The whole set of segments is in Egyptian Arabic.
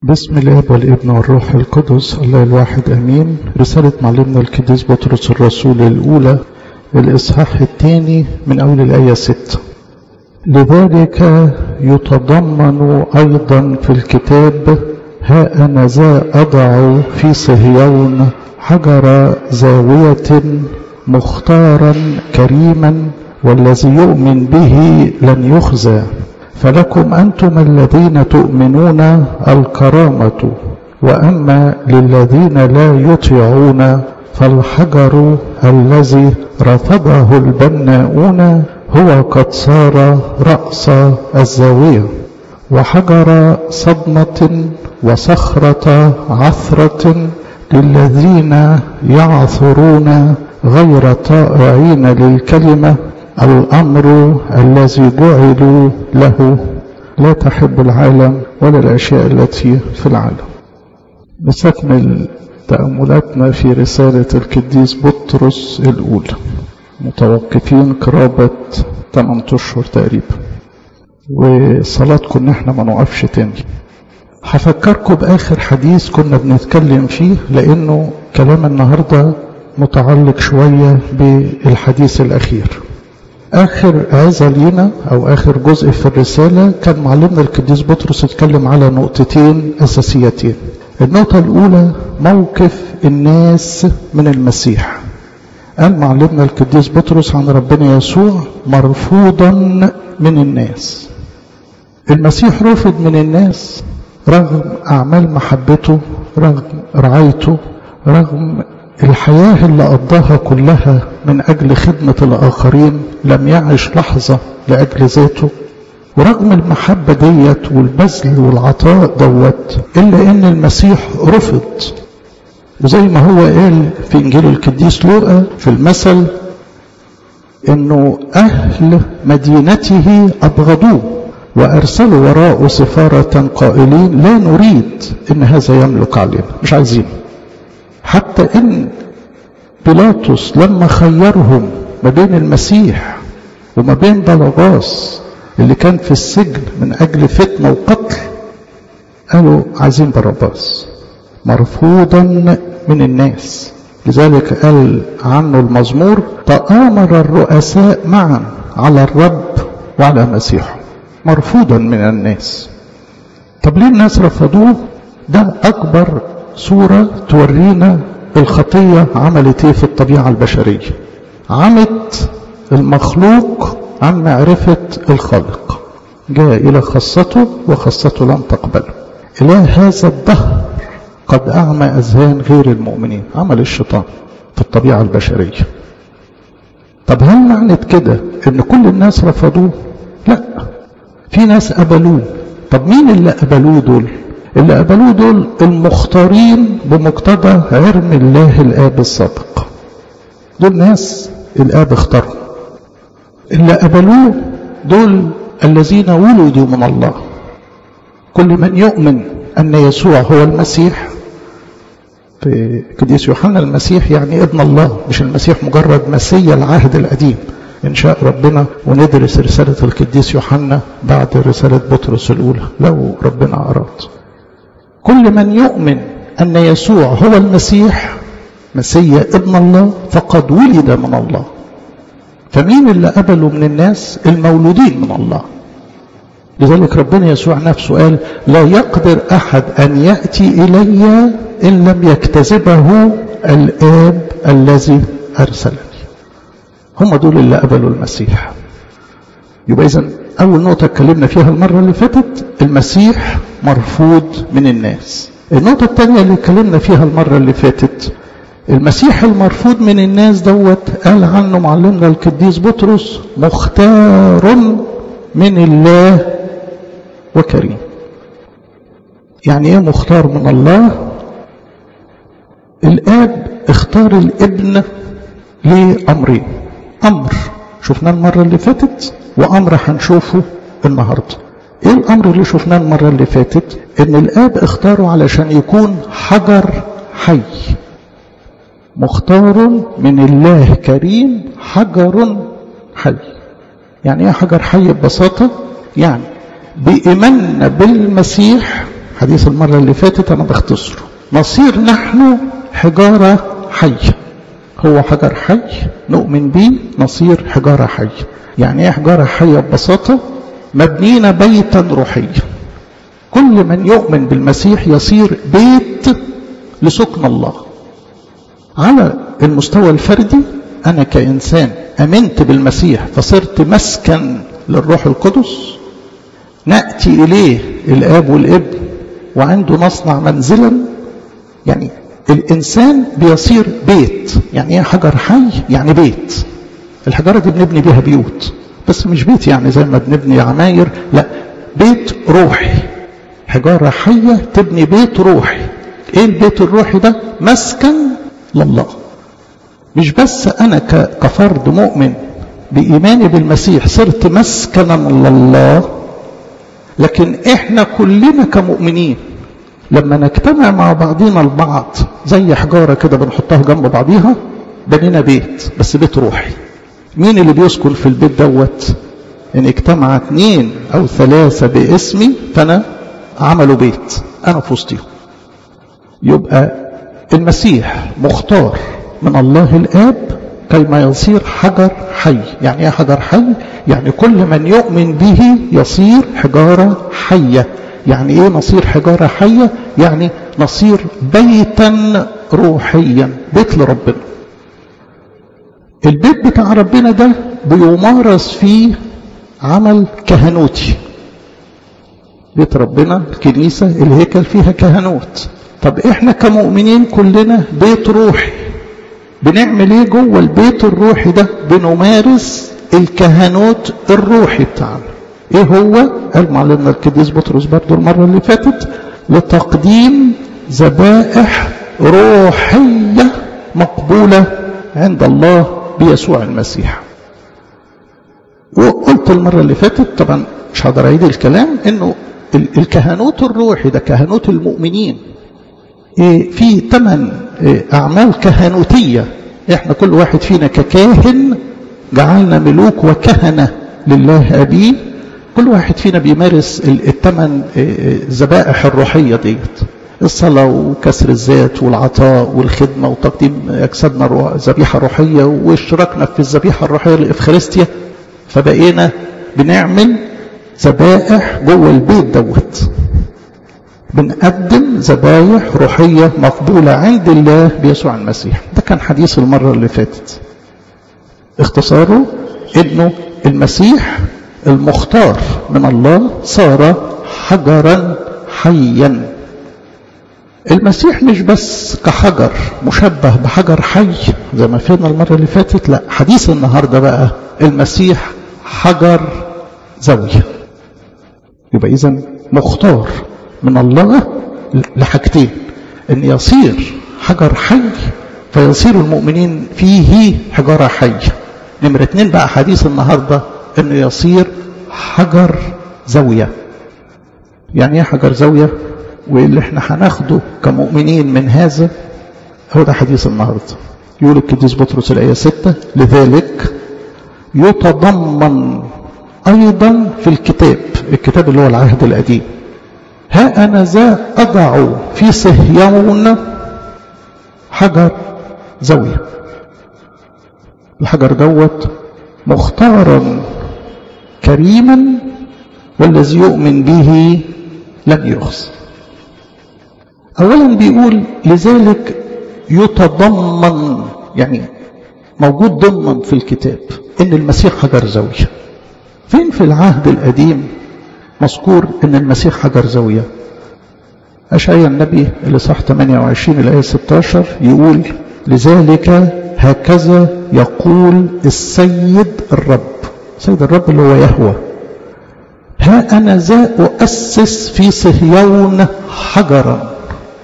بسم الله والابن والروح القدس الله الواحد امين رسالة معلمنا القديس بطرس الرسول الاولى الاصحاح الثاني من اول الايه ستة لذلك يتضمن ايضا في الكتاب ها انا ذا اضع في صهيون حجر زاوية مختارا كريما والذي يؤمن به لن يخزى فلكم أنتم الذين تؤمنون الكرامة وأما للذين لا يطيعون فالحجر الذي رفضه البناؤون هو قد صار رأس الزاوية وحجر صدمة وصخرة عثرة للذين يعثرون غير طائعين للكلمة الأمر الذي جعلوا له لا تحب العالم ولا الأشياء التي في العالم نستكمل تأملاتنا في رسالة القديس بطرس الأولى متوقفين قرابة 8 أشهر تقريبا وصلاتكم إن احنا ما نوقفش تاني هفكركم بآخر حديث كنا بنتكلم فيه لأنه كلام النهاردة متعلق شوية بالحديث الأخير آخر عظة لينا أو آخر جزء في الرسالة كان معلمنا القديس بطرس اتكلم على نقطتين أساسيتين النقطة الأولى موقف الناس من المسيح قال معلمنا القديس بطرس عن ربنا يسوع مرفوضا من الناس المسيح رفض من الناس رغم أعمال محبته رغم رعايته رغم الحياة اللي قضاها كلها من أجل خدمة الآخرين لم يعش لحظة لأجل ذاته ورغم المحبة ديت والبذل والعطاء دوت إلا إن المسيح رفض وزي ما هو قال في إنجيل القديس لوقا في المثل إنه أهل مدينته أبغضوه وأرسلوا وراءه سفارة قائلين لا نريد إن هذا يملك علينا مش عايزين حتى ان بيلاطس لما خيرهم ما بين المسيح وما بين بلغاس اللي كان في السجن من اجل فتنه وقتل قالوا عايزين باراباس مرفوضا من الناس لذلك قال عنه المزمور تآمر الرؤساء معا على الرب وعلى مسيحه مرفوضا من الناس طب ليه الناس رفضوه ده اكبر صورة تورينا الخطية عملت ايه في الطبيعة البشرية عمت المخلوق عن معرفة الخالق جاء إلى خاصته وخاصته لم تقبله إلى هذا الدهر قد أعمى أذهان غير المؤمنين عمل الشيطان في الطبيعة البشرية طب هل معنى كده ان كل الناس رفضوه لا في ناس قبلوه طب مين اللي قبلوه دول اللي قبلوه دول المختارين بمقتضى علم الله الآب السابق دول ناس الآب اختارهم اللي قبلوه دول الذين ولدوا من الله كل من يؤمن أن يسوع هو المسيح في قديس يوحنا المسيح يعني ابن الله مش المسيح مجرد مسيا العهد القديم إن شاء ربنا وندرس رسالة القديس يوحنا بعد رسالة بطرس الأولى لو ربنا أراد كل من يؤمن أن يسوع هو المسيح مسيا ابن الله فقد ولد من الله فمين اللي قبلوا من الناس المولودين من الله لذلك ربنا يسوع نفسه قال لا يقدر أحد أن يأتي إلي إن لم يكتسبه الآب الذي أرسلني هم دول اللي قبلوا المسيح يبقى إذن أول نقطة اتكلمنا فيها المرة اللي فاتت المسيح مرفوض من الناس النقطة الثانية اللي اتكلمنا فيها المرة اللي فاتت المسيح المرفوض من الناس دوت قال عنه معلمنا القديس بطرس مختار من الله وكريم يعني ايه مختار من الله الاب اختار الابن لامرين امر شفناه المرة اللي فاتت وامر هنشوفه النهارده ايه الامر اللي شفناه المره اللي فاتت ان الاب اختاره علشان يكون حجر حي مختار من الله كريم حجر حي يعني ايه حجر حي ببساطه يعني بايماننا بالمسيح حديث المرة اللي فاتت أنا بختصره نصير نحن حجارة حية هو حجر حي نؤمن به نصير حجارة حية يعني ايه حجارة حية ببساطة مبنين بيتا روحيا كل من يؤمن بالمسيح يصير بيت لسكن الله على المستوى الفردي أنا كإنسان أمنت بالمسيح فصرت مسكن للروح القدس نأتي إليه الآب والابن وعنده نصنع منزلا يعني الإنسان بيصير بيت يعني إيه حجر حي يعني بيت الحجارة دي بنبني بيها بيوت بس مش بيت يعني زي ما بنبني عماير لا بيت روحي حجارة حية تبني بيت روحي ايه البيت الروحي ده مسكن لله مش بس انا كفرد مؤمن بإيماني بالمسيح صرت مسكنا لله لكن احنا كلنا كمؤمنين لما نجتمع مع بعضنا البعض زي حجارة كده بنحطها جنب بعضيها بنينا بيت بس بيت روحي مين اللي بيسكن في البيت دوت ان اجتمع اثنين او ثلاثة باسمي فانا عملوا بيت انا في وسطهم يبقى المسيح مختار من الله الاب كيما يصير حجر حي يعني ايه حجر حي يعني كل من يؤمن به يصير حجارة حية يعني ايه نصير حجارة حية يعني نصير بيتا روحيا بيت لربنا البيت بتاع ربنا ده بيمارس فيه عمل كهنوتي بيت ربنا الكنيسة الهيكل فيها كهنوت طب احنا كمؤمنين كلنا بيت روحي بنعمل ايه جوه البيت الروحي ده بنمارس الكهنوت الروحي بتاعنا ايه هو قال معلمنا القديس بطرس برضو المرة اللي فاتت لتقديم ذبائح روحية مقبولة عند الله بيسوع المسيح وقلت المرة اللي فاتت طبعا مش هقدر اعيد الكلام انه الكهنوت الروحي ده كهنوت المؤمنين إيه في ثمان إيه اعمال كهنوتية احنا كل واحد فينا ككاهن جعلنا ملوك وكهنة لله أبيه كل واحد فينا بيمارس الثمان ذبائح الروحية ديت الصلاة وكسر الذات والعطاء والخدمة وتقديم أجسادنا ذبيحة روحية واشتراكنا في الذبيحة الروحية الإفخارستيا فبقينا بنعمل ذبائح جوه البيت دوت بنقدم ذبايح روحية مقبولة عند الله بيسوع المسيح ده كان حديث المرة اللي فاتت اختصاره انه المسيح المختار من الله صار حجرا حيا المسيح مش بس كحجر مشبه بحجر حي زي ما فهمنا المرة اللي فاتت لا حديث النهاردة بقى المسيح حجر زاوية يبقى إذا مختار من الله لحاجتين ان يصير حجر حي فيصير المؤمنين فيه حجارة حية نمرة اتنين بقى حديث النهاردة انه يصير حجر زاوية يعني ايه حجر زاوية واللي احنا هناخده كمؤمنين من هذا هو ده حديث النهاردة يقول القديس بطرس الآية 6 لذلك يتضمن أيضا في الكتاب الكتاب اللي هو العهد القديم ها أنا ذا أضع في صهيون حجر زاوية الحجر دوت مختارا كريما والذي يؤمن به لن يخزى أولا بيقول لذلك يتضمن يعني موجود ضمن في الكتاب ان المسيح حجر زاوية فين في العهد القديم مذكور ان المسيح حجر زاوية أشعيا النبي اللي صح 28 الآية 16 يقول لذلك هكذا يقول السيد الرب سيد الرب اللي هو يهوى ها أنا ذا أؤسس في صهيون حجرا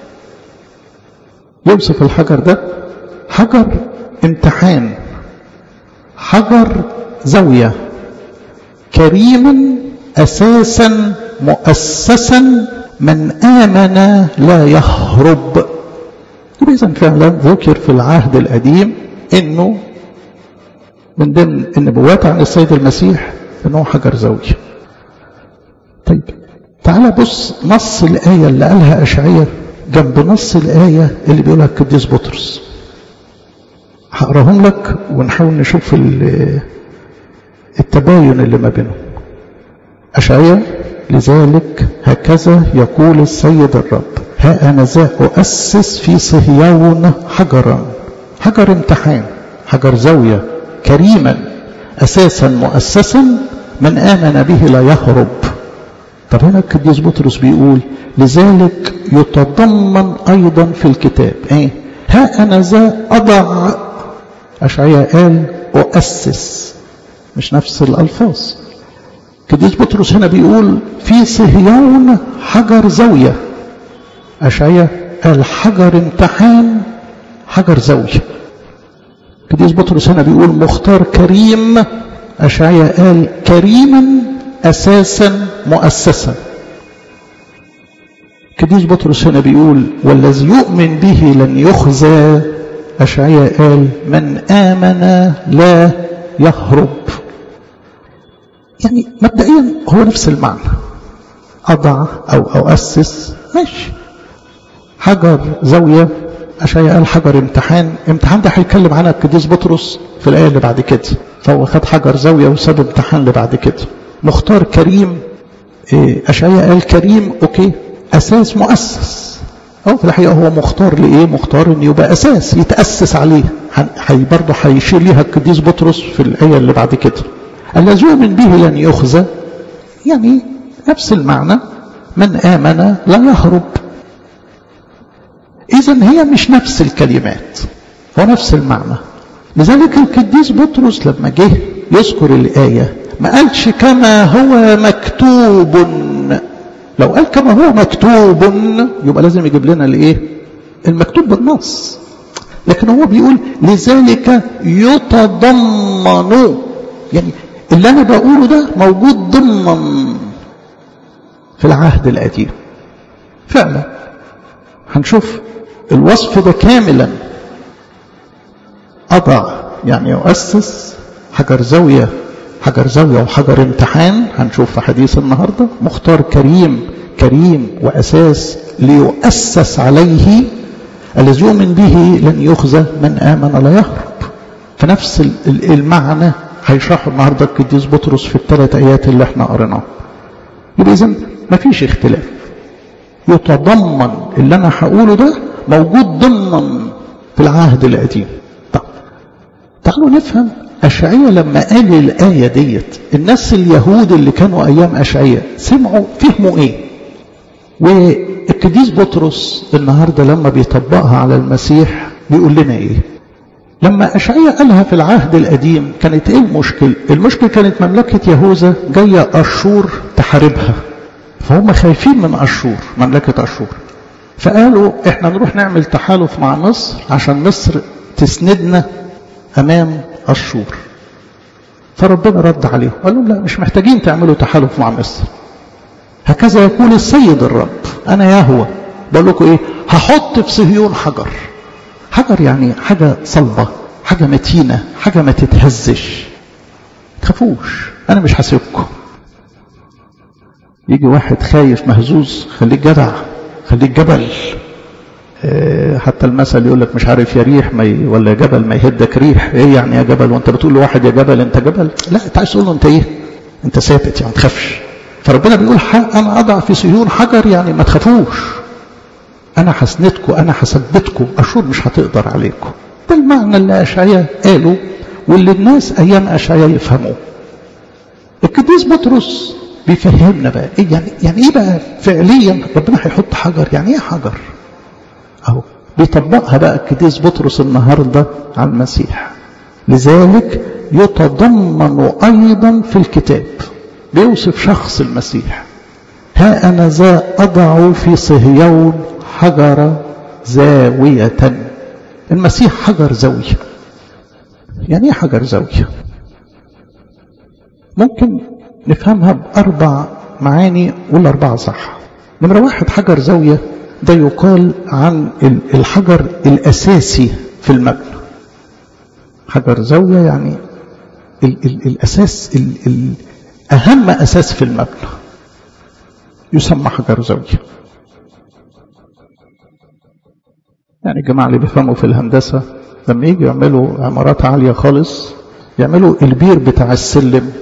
يوصف الحجر ده حجر امتحان حجر زاوية كريما أساسا مؤسسا من آمن لا يهرب إذا فعلا ذكر في العهد القديم أنه من ضمن النبوات عن السيد المسيح أنه حجر زاوية طيب تعال بص نص الآية اللي قالها أشعية جنب نص الآية اللي بيقولها القديس بطرس هقراهم لك ونحاول نشوف التباين اللي ما بينهم أشعية لذلك هكذا يقول السيد الرب ها أنا ذا أؤسس في صهيون حجرا حجر امتحان حجر زاوية كريما أساسا مؤسسا من آمن به لا يهرب طب هنا القديس بطرس بيقول لذلك يتضمن أيضا في الكتاب ايه ها أنا ذا أضع أشعياء قال أؤسس مش نفس الألفاظ القديس بطرس هنا بيقول في صهيون حجر زاوية أشعياء قال حجر امتحان حجر زاوية القديس بطرس هنا بيقول مختار كريم أشعياء قال كريما أساسا مؤسسا القديس بطرس هنا بيقول والذي يؤمن به لن يخزى أشعياء قال من آمن لا يهرب يعني مبدئيا هو نفس المعنى أضع أو أؤسس ماشي حجر زاوية أشعياء قال حجر امتحان امتحان ده هيتكلم عنها القديس بطرس في الآية اللي بعد كده فهو خد حجر زاوية وساب امتحان اللي بعد كده مختار كريم أشعياء قال كريم أوكي أساس مؤسس أو في الحقيقة هو مختار لإيه مختار إنه يبقى أساس يتأسس عليه حي برضه هيشير ليها القديس بطرس في الآية اللي بعد كده الذي يؤمن به لن يخزى يعني نفس المعنى من آمن لا يهرب إذا هي مش نفس الكلمات هو نفس المعنى لذلك القديس بطرس لما جه يذكر الآية ما قالش كما هو مكتوب لو قال كما هو مكتوب يبقى لازم يجيب لنا الايه المكتوب بالنص لكن هو بيقول لذلك يتضمن يعني اللي انا بقوله ده موجود ضمن في العهد القديم فعلا هنشوف الوصف ده كاملا أضع يعني يؤسس حجر زاوية حجر زاوية وحجر امتحان هنشوف في حديث النهاردة مختار كريم كريم وأساس ليؤسس عليه الذي يؤمن به لن يخزى من آمن لا يهرب فنفس المعنى هيشرحه النهارده القديس بطرس في الثلاث آيات اللي احنا قريناها يبقى إذا مفيش اختلاف يتضمن اللي أنا هقوله ده موجود ضمن في العهد القديم طب تعالوا نفهم أشعية لما قال الآية ديت الناس اليهود اللي كانوا أيام أشعية سمعوا فهموا إيه والقديس بطرس النهاردة لما بيطبقها على المسيح بيقول لنا إيه لما أشعية قالها في العهد القديم كانت إيه المشكل المشكل كانت مملكة يهوذا جاية أشور تحاربها فهم خايفين من أشور مملكة أشور فقالوا احنا نروح نعمل تحالف مع مصر عشان مصر تسندنا امام اشور فربنا رد عليهم قال لهم لا مش محتاجين تعملوا تحالف مع مصر هكذا يقول السيد الرب انا يهوى بقول لكم ايه هحط في صهيون حجر حجر يعني حاجه صلبه حاجه متينه حاجه ما تتهزش تخافوش انا مش هسيبكم يجي واحد خايف مهزوز خليك جدع خليك جبل حتى المثل يقول لك مش عارف يا ريح ما ي... ولا جبل ما يهدك ريح ايه يعني يا جبل وانت بتقول لواحد يا جبل انت جبل لا انت عايز تقول له انت ايه انت ثابت يعني ما تخافش فربنا بيقول انا اضع في صهيون حجر يعني ما تخافوش انا هسندكم انا هثبتكم اشور مش هتقدر عليكم ده المعنى اللي اشعياء قاله واللي الناس ايام اشعياء يفهموه القديس بطرس بيفهمنا بقى ايه يعني يعني ايه بقى فعليا ربنا هيحط حجر يعني ايه حجر اهو بيطبقها بقى القديس بطرس النهارده على المسيح لذلك يتضمن ايضا في الكتاب بيوصف شخص المسيح ها انا ذا اضع في صهيون حجر زاويه المسيح حجر زاويه يعني ايه حجر زاويه ممكن نفهمها بأربع معاني والأربعة صح نمرة واحد حجر زاوية ده يقال عن الحجر الأساسي في المبنى حجر زاوية يعني ال ال الأساس ال ال أهم أساس في المبنى يسمى حجر زاوية يعني الجماعة اللي بيفهموا في الهندسة لما يجوا يعملوا عمارات عالية خالص يعملوا البير بتاع السلم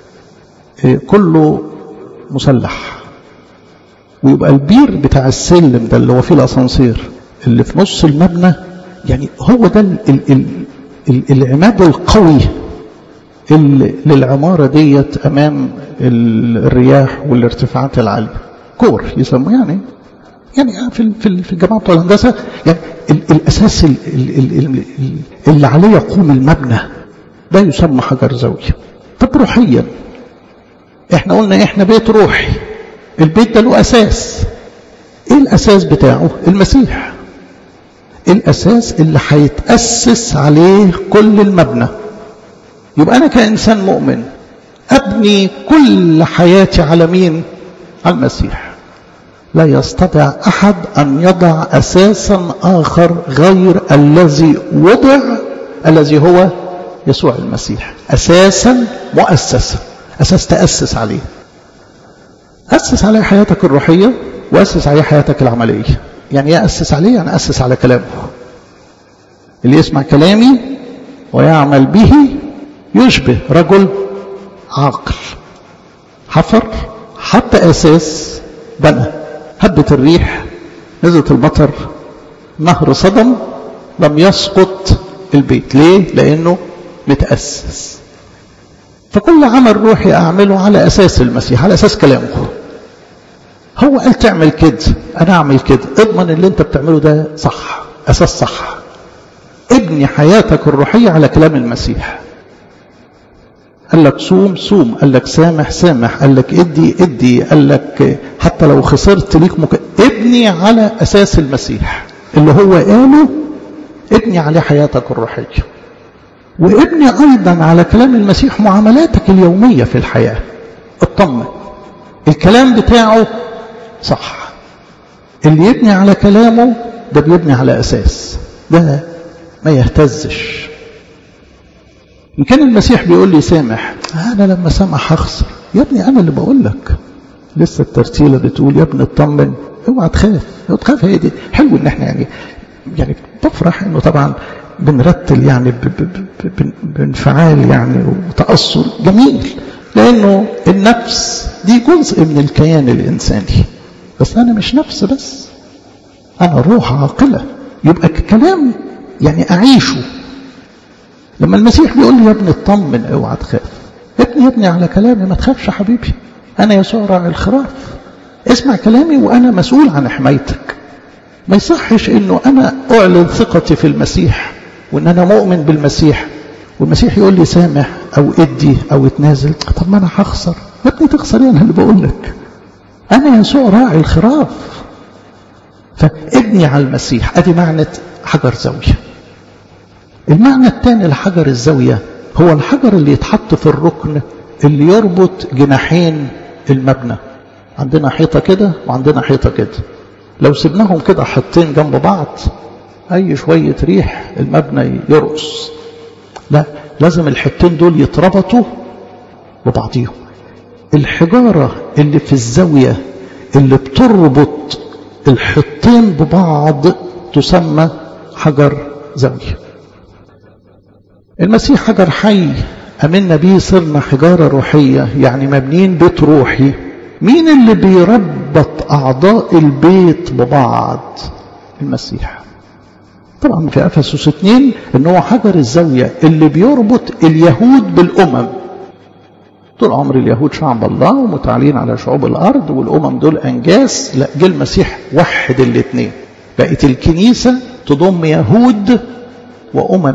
كله مسلح ويبقى البير بتاع السلم ده اللي هو فيه الاسانسير اللي في نص المبنى يعني هو ده ال ال ال ال العماد القوي اللي للعمارة ديت أمام الرياح والارتفاعات العالية كور يسموه يعني يعني في في في الجماعة بتوع الهندسة يعني ال الأساس ال ال اللي عليه يقوم المبنى ده يسمى حجر زاوية طب روحيا احنا قلنا احنا بيت روحي البيت ده له أساس ايه الأساس بتاعه المسيح الأساس اللي هيتأسس عليه كل المبنى يبقى أنا كإنسان مؤمن أبني كل حياتي على مين على المسيح لا يستطيع أحد أن يضع أساسا آخر غير الذي وضع الذي هو يسوع المسيح أساسا مؤسسا أساس تأسس عليه أسس عليه حياتك الروحية وأسس عليه حياتك العملية يعني ايه أسس عليه يعني أسس على كلامه اللي يسمع كلامي ويعمل به يشبه رجل عاقل حفر حط أساس بنى هبت الريح نزلت المطر نهر صدم لم يسقط البيت ليه لأنه متأسس فكل عمل روحي أعمله على أساس المسيح على أساس كلامه هو قال تعمل كده أنا أعمل كده اضمن اللي أنت بتعمله ده صح أساس صح ابني حياتك الروحية على كلام المسيح قال لك صوم صوم قال لك سامح سامح قال لك ادي ادي قال لك حتى لو خسرت ليك مك... ابني على أساس المسيح اللي هو قاله ابني عليه حياتك الروحية وابني أيضا على كلام المسيح معاملاتك اليومية في الحياة اطمن الكلام بتاعه صح اللي يبني على كلامه ده بيبني على أساس ده ما يهتزش إن كان المسيح بيقول لي سامح أنا لما سامح هخسر يا ابني أنا اللي بقول لك لسه الترتيلة بتقول يا ابني اطمن اوعى تخاف لو تخاف هي دي حلو ان احنا يعني يعني بفرح انه طبعا بنرتل يعني بانفعال يعني وتأثر جميل لأنه النفس دي جزء من الكيان الإنساني بس أنا مش نفس بس أنا روح عاقلة يبقى كلام يعني أعيشه لما المسيح بيقول لي يا ابني اطمن اوعى تخاف ابني يا ابني على كلامي ما تخافش يا حبيبي أنا يسوع راعي الخراف اسمع كلامي وأنا مسؤول عن حمايتك ما يصحش انه انا اعلن ثقتي في المسيح وان انا مؤمن بالمسيح والمسيح يقول لي سامح او ادي او اتنازل طب ما انا هخسر يا ابني تخسر انا اللي بقول لك انا يسوع راعي الخراف فابني على المسيح ادي معنى حجر زاويه المعنى الثاني لحجر الزاويه هو الحجر اللي يتحط في الركن اللي يربط جناحين المبنى عندنا حيطه كده وعندنا حيطه كده لو سبناهم كده حطين جنب بعض اي شويه ريح المبنى يرقص لا لازم الحتين دول يتربطوا ببعضيهم الحجاره اللي في الزاويه اللي بتربط الحطين ببعض تسمى حجر زاويه المسيح حجر حي امنا بيه صرنا حجاره روحيه يعني مبنيين بيت روحي مين اللي بيربط أعضاء البيت ببعض المسيح طبعا في أفسس 2 ان هو حجر الزاوية اللي بيربط اليهود بالأمم طول عمر اليهود شعب الله ومتعالين على شعوب الأرض والأمم دول أنجاس لا جه المسيح وحد الاثنين بقت الكنيسة تضم يهود وأمم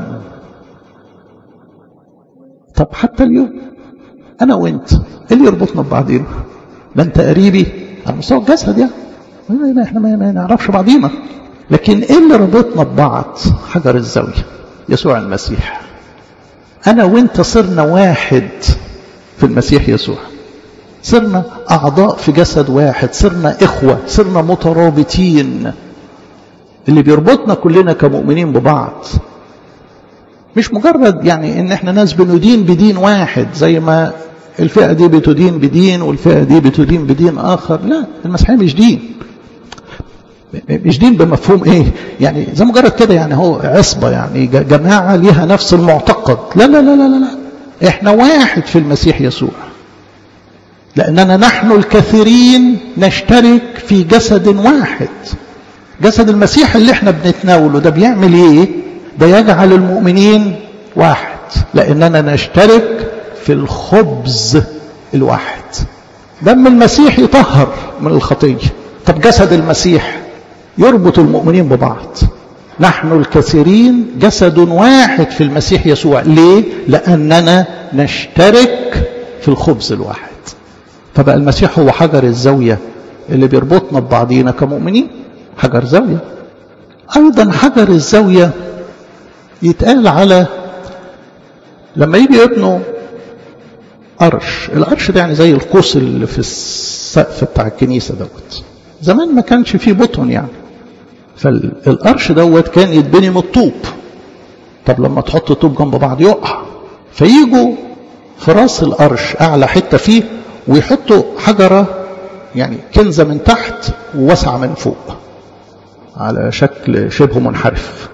طب حتى اليوم أنا وأنت اللي يربطنا ببعضينا ده انت قريبي على مستوى الجسد يعني احنا ما نعرفش بعضينا لكن ايه اللي ربطنا ببعض حجر الزاويه يسوع المسيح انا وانت صرنا واحد في المسيح يسوع صرنا اعضاء في جسد واحد صرنا اخوه صرنا مترابطين اللي بيربطنا كلنا كمؤمنين ببعض مش مجرد يعني ان احنا ناس بندين بدين واحد زي ما الفئة دي بتدين بدين والفئة دي بتدين بدين آخر لا المسيحية مش دين مش دين بمفهوم ايه يعني زي مجرد كده يعني هو عصبة يعني جماعة ليها نفس المعتقد لا لا لا لا لا احنا واحد في المسيح يسوع لأننا نحن الكثيرين نشترك في جسد واحد جسد المسيح اللي احنا بنتناوله ده بيعمل ايه ده يجعل المؤمنين واحد لأننا نشترك في الخبز الواحد دم المسيح يطهر من الخطية طب جسد المسيح يربط المؤمنين ببعض نحن الكثيرين جسد واحد في المسيح يسوع ليه لأننا نشترك في الخبز الواحد فبقى المسيح هو حجر الزاوية اللي بيربطنا ببعضينا كمؤمنين حجر زاوية أيضا حجر الزاوية يتقال على لما يجي يبنوا قرش القرش ده يعني زي القوس اللي في السقف بتاع الكنيسة دوت زمان ما كانش فيه بطن يعني فالقرش دوت كان يتبني من الطوب طب لما تحط طوب جنب بعض يقع فيجوا في راس القرش اعلى حته فيه ويحطوا حجره يعني كنزه من تحت وواسعه من فوق على شكل شبه منحرف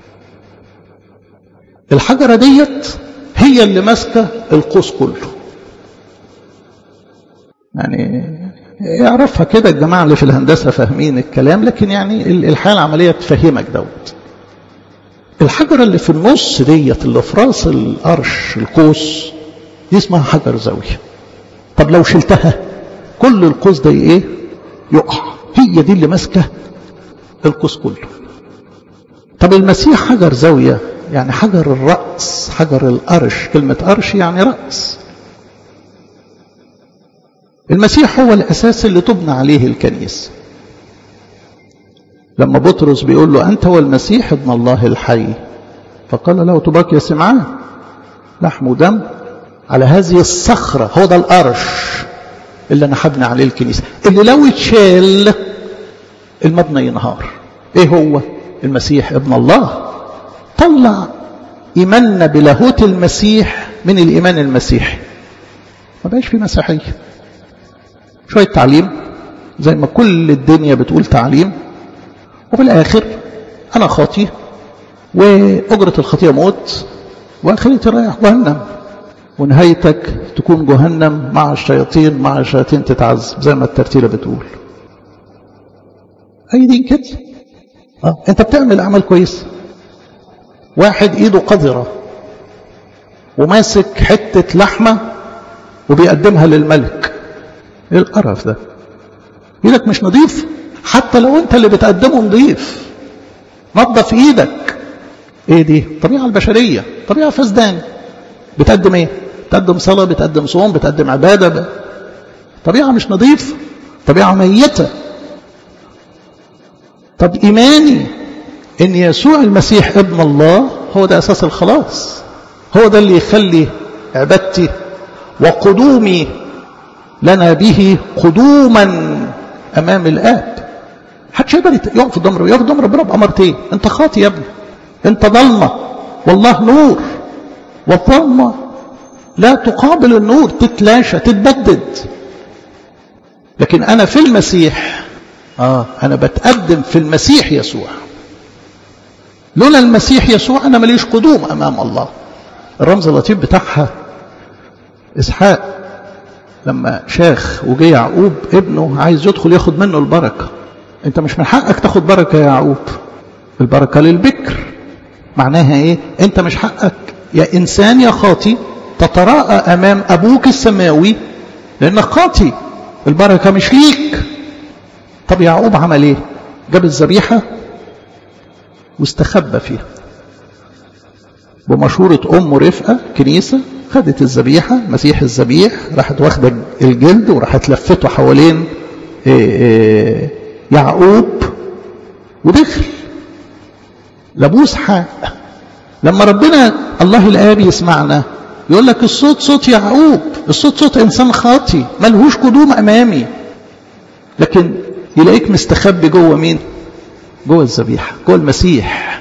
الحجره ديت هي اللي ماسكه القوس كله يعني يعرفها كده الجماعة اللي في الهندسة فاهمين الكلام لكن يعني الحياة العملية تفهمك دوت الحجرة اللي في النص ديت اللي في راس القرش القوس دي اسمها حجر زاوية طب لو شلتها كل القوس ده ايه يقع هي دي اللي ماسكة القوس كله طب المسيح حجر زاوية يعني حجر الرأس حجر القرش كلمة قرش يعني رأس المسيح هو الأساس اللي تبنى عليه الكنيسة لما بطرس بيقول له أنت والمسيح ابن الله الحي فقال له تباك يا سمعان لحم ودم على هذه الصخرة هو ده القرش اللي أنا هبني عليه الكنيسة اللي لو اتشال المبنى ينهار ايه هو المسيح ابن الله طلع إيماننا بلاهوت المسيح من الإيمان المسيحي ما بقاش في مسيحية شوية تعليم زي ما كل الدنيا بتقول تعليم وفي الآخر أنا خاطي وأجرة الخطيئة موت وآخرتي رايح جهنم ونهايتك تكون جهنم مع الشياطين مع الشياطين تتعذب زي ما الترتيلة بتقول أي دين كده آه. أنت بتعمل أعمال كويسة واحد إيده قذرة وماسك حتة لحمة وبيقدمها للملك ايه القرف ده ايدك مش نظيف حتى لو انت اللي بتقدمه نظيف نظف ايدك ايه دي طبيعة البشرية طبيعة فسدان بتقدم ايه بتقدم صلاة بتقدم صوم بتقدم عبادة ب... طبيعة مش نظيف طبيعة ميتة طب إيماني إن يسوع المسيح ابن الله هو ده أساس الخلاص هو ده اللي يخلي عبادتي وقدومي لنا به قدوما امام الاب محدش يقدر يقف قدام ربنا يقف قدام ربنا بامرتين انت خاطي يا ابني انت ضلمه والله نور والظلمه لا تقابل النور تتلاشى تتبدد لكن انا في المسيح اه انا بتقدم في المسيح يسوع لولا المسيح يسوع انا ماليش قدوم امام الله الرمز اللطيف بتاعها اسحاق لما شاخ وجه يعقوب ابنه عايز يدخل ياخد منه البركة انت مش من حقك تاخد بركة يا يعقوب البركة للبكر معناها ايه انت مش حقك يا انسان يا خاطي تتراءى امام ابوك السماوي لانك خاطي البركة مش ليك طب يعقوب عمل ايه جاب الذبيحة واستخبى فيها بمشورة أمه رفقة كنيسة خدت الذبيحة مسيح الذبيح راحت واخدة الجلد وراحت لفته حوالين يعقوب ودخل لابوس حق لما ربنا الله الآب يسمعنا يقول لك الصوت صوت يعقوب الصوت صوت إنسان خاطي ملهوش قدوم أمامي لكن يلاقيك مستخبي جوه مين جوه الذبيحة جوه المسيح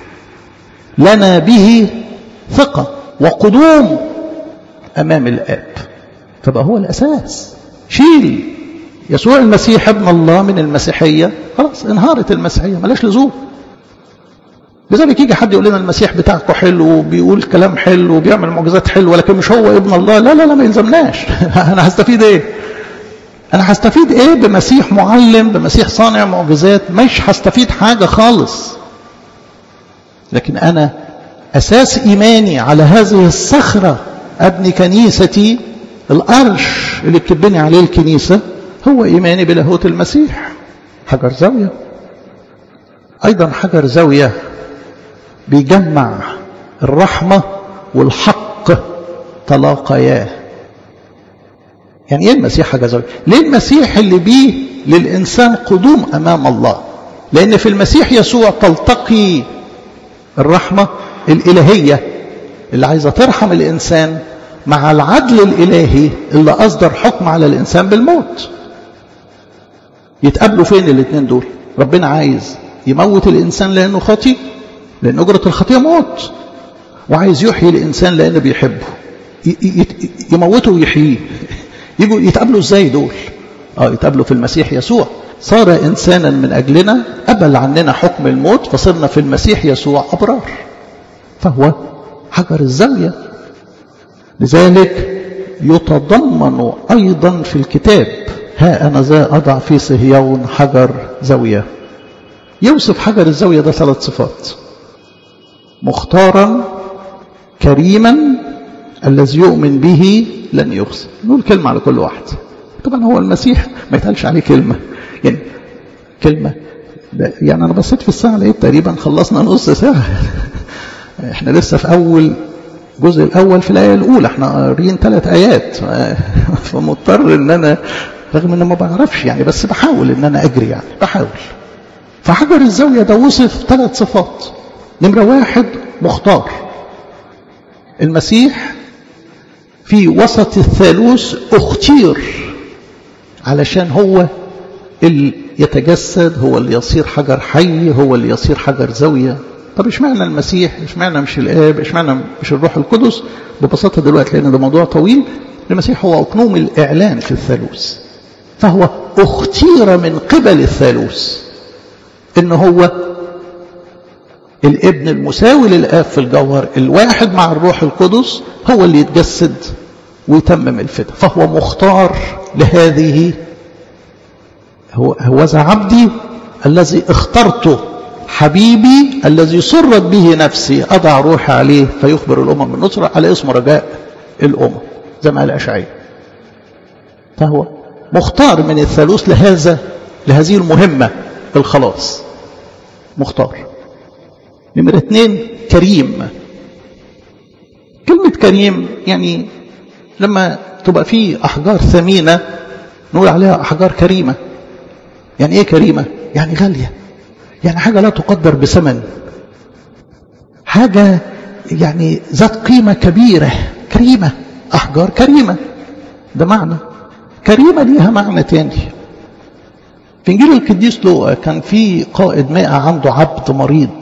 لنا به ثقة وقدوم أمام الآب فبقى هو الأساس شيل يسوع المسيح ابن الله من المسيحية خلاص انهارت المسيحية ملاش لزوم لذلك يجي حد يقول لنا المسيح بتاعكم حلو وبيقول كلام حلو وبيعمل معجزات حلوه لكن مش هو ابن الله لا لا لا ما يلزمناش انا هستفيد ايه انا هستفيد ايه بمسيح معلم بمسيح صانع معجزات مش هستفيد حاجه خالص لكن انا اساس ايماني على هذه الصخره ابني كنيستي الارش اللي بتبني عليه الكنيسه هو ايماني بلاهوت المسيح حجر زاويه ايضا حجر زاويه بيجمع الرحمة والحق تلاقياه يعني ايه المسيح حاجة زوجة ليه المسيح اللي بيه للإنسان قدوم أمام الله لأن في المسيح يسوع تلتقي الرحمة الإلهية اللي عايزة ترحم الإنسان مع العدل الإلهي اللي أصدر حكم على الإنسان بالموت يتقابلوا فين الاثنين دول ربنا عايز يموت الإنسان لأنه خاطئ لأن أجرة الخطية موت وعايز يحيي الإنسان لأنه بيحبه يموته ويحييه يجوا يتقابلوا ازاي دول اه يتقابلوا في المسيح يسوع صار إنسانا من أجلنا قبل عننا حكم الموت فصرنا في المسيح يسوع أبرار فهو حجر الزاوية لذلك يتضمن أيضا في الكتاب ها أنا ذا أضع في صهيون حجر زاوية يوصف حجر الزاوية ده ثلاث صفات مختارا كريما الذي يؤمن به لن يخزى نقول كلمة على كل واحد طبعا هو المسيح ما يتقالش عليه كلمة يعني كلمة يعني أنا بصيت في الساعة لقيت تقريبا خلصنا نص ساعة احنا لسه في أول الجزء الأول في الآية الأولى احنا قاريين ثلاث آيات فمضطر إن أنا رغم إن ما بعرفش يعني بس بحاول إن أنا أجري يعني بحاول فحجر الزاوية ده وصف ثلاث صفات نمرة واحد مختار المسيح في وسط الثالوث اختير علشان هو اللي يتجسد هو اللي يصير حجر حي هو اللي يصير حجر زاوية طب اشمعنى المسيح اشمعنى مش الاب اشمعنى مش الروح القدس ببساطة دلوقتي لان ده موضوع طويل المسيح هو اقنوم الاعلان في الثالوث فهو اختير من قبل الثالوث ان هو الابن المساوي للاب في الجوهر الواحد مع الروح القدس هو اللي يتجسد ويتمم الفدا فهو مختار لهذه هو هوذا عبدي الذي اخترته حبيبي الذي سرت به نفسي أضع روحي عليه فيخبر الأمم بالنصرة على اسم رجاء الأمم زي ما قال أشعياء فهو مختار من الثالوث لهذا لهذه المهمة الخلاص مختار نمرة اثنين كريم كلمة كريم يعني لما تبقى في أحجار ثمينة نقول عليها أحجار كريمة يعني إيه كريمة؟ يعني غالية يعني حاجة لا تقدر بثمن حاجة يعني ذات قيمة كبيرة كريمة أحجار كريمة ده معنى كريمة ليها معنى تاني في إنجيل القديس لوقا كان في قائد مائة عنده عبد مريض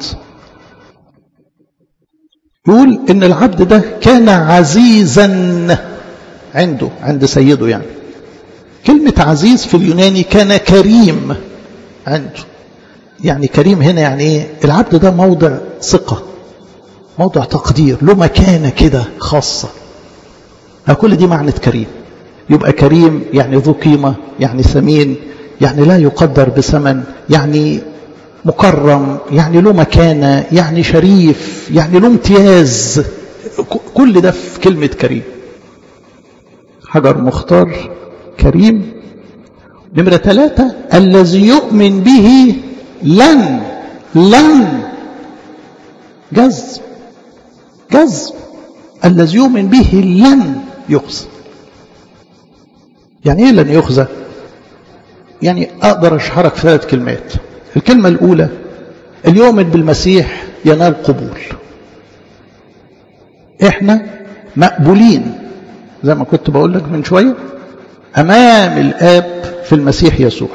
يقول إن العبد ده كان عزيزا عنده عند سيده يعني كلمة عزيز في اليوناني كان كريم عنده يعني كريم هنا يعني ايه العبد ده موضع ثقة موضع تقدير له مكانة كده خاصة كل دي معنى كريم يبقى كريم يعني ذو قيمة يعني ثمين يعني لا يقدر بثمن يعني مكرم يعني له مكانة يعني شريف يعني له امتياز كل ده في كلمة كريم حجر مختار كريم نمرة ثلاثة الذي يؤمن به لن لن جذب جذب الذي يؤمن به لن يخزى يعني ايه لن يخزى يعني اقدر اشرحك في ثلاث كلمات الكلمة الاولى اليؤمن بالمسيح ينال قبول احنا مقبولين زي ما كنت بقول لك من شوية امام الاب في المسيح يسوع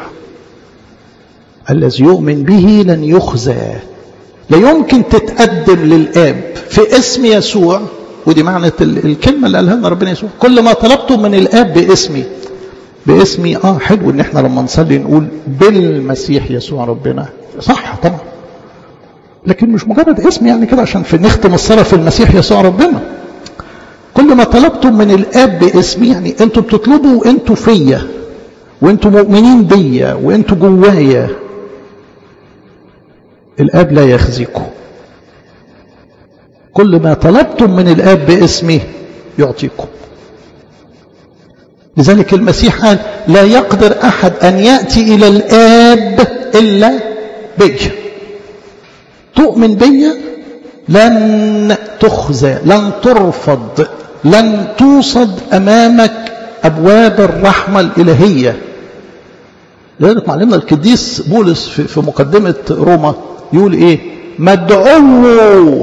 الذي يؤمن به لن يخزى لا يمكن تتقدم للآب في اسم يسوع ودي معنى الكلمة اللي قالها لنا ربنا يسوع كل ما طلبتم من الآب باسمي باسمي اه حلو ان احنا لما نصلي نقول بالمسيح يسوع ربنا صح طبعا لكن مش مجرد اسم يعني كده عشان في نختم الصلاة في المسيح يسوع ربنا كل ما طلبتم من الآب باسمي يعني انتوا بتطلبوا انتوا فيا وانتوا مؤمنين بيا وانتوا جوايا الآب لا يخزيكم كل ما طلبتم من الآب باسمي يعطيكم لذلك المسيح قال لا يقدر أحد أن يأتي إلى الآب إلا بي تؤمن بي لن تخزى لن ترفض لن توصد أمامك أبواب الرحمة الإلهية لذلك معلمنا القديس بولس في مقدمة روما يقول إيه مدعوه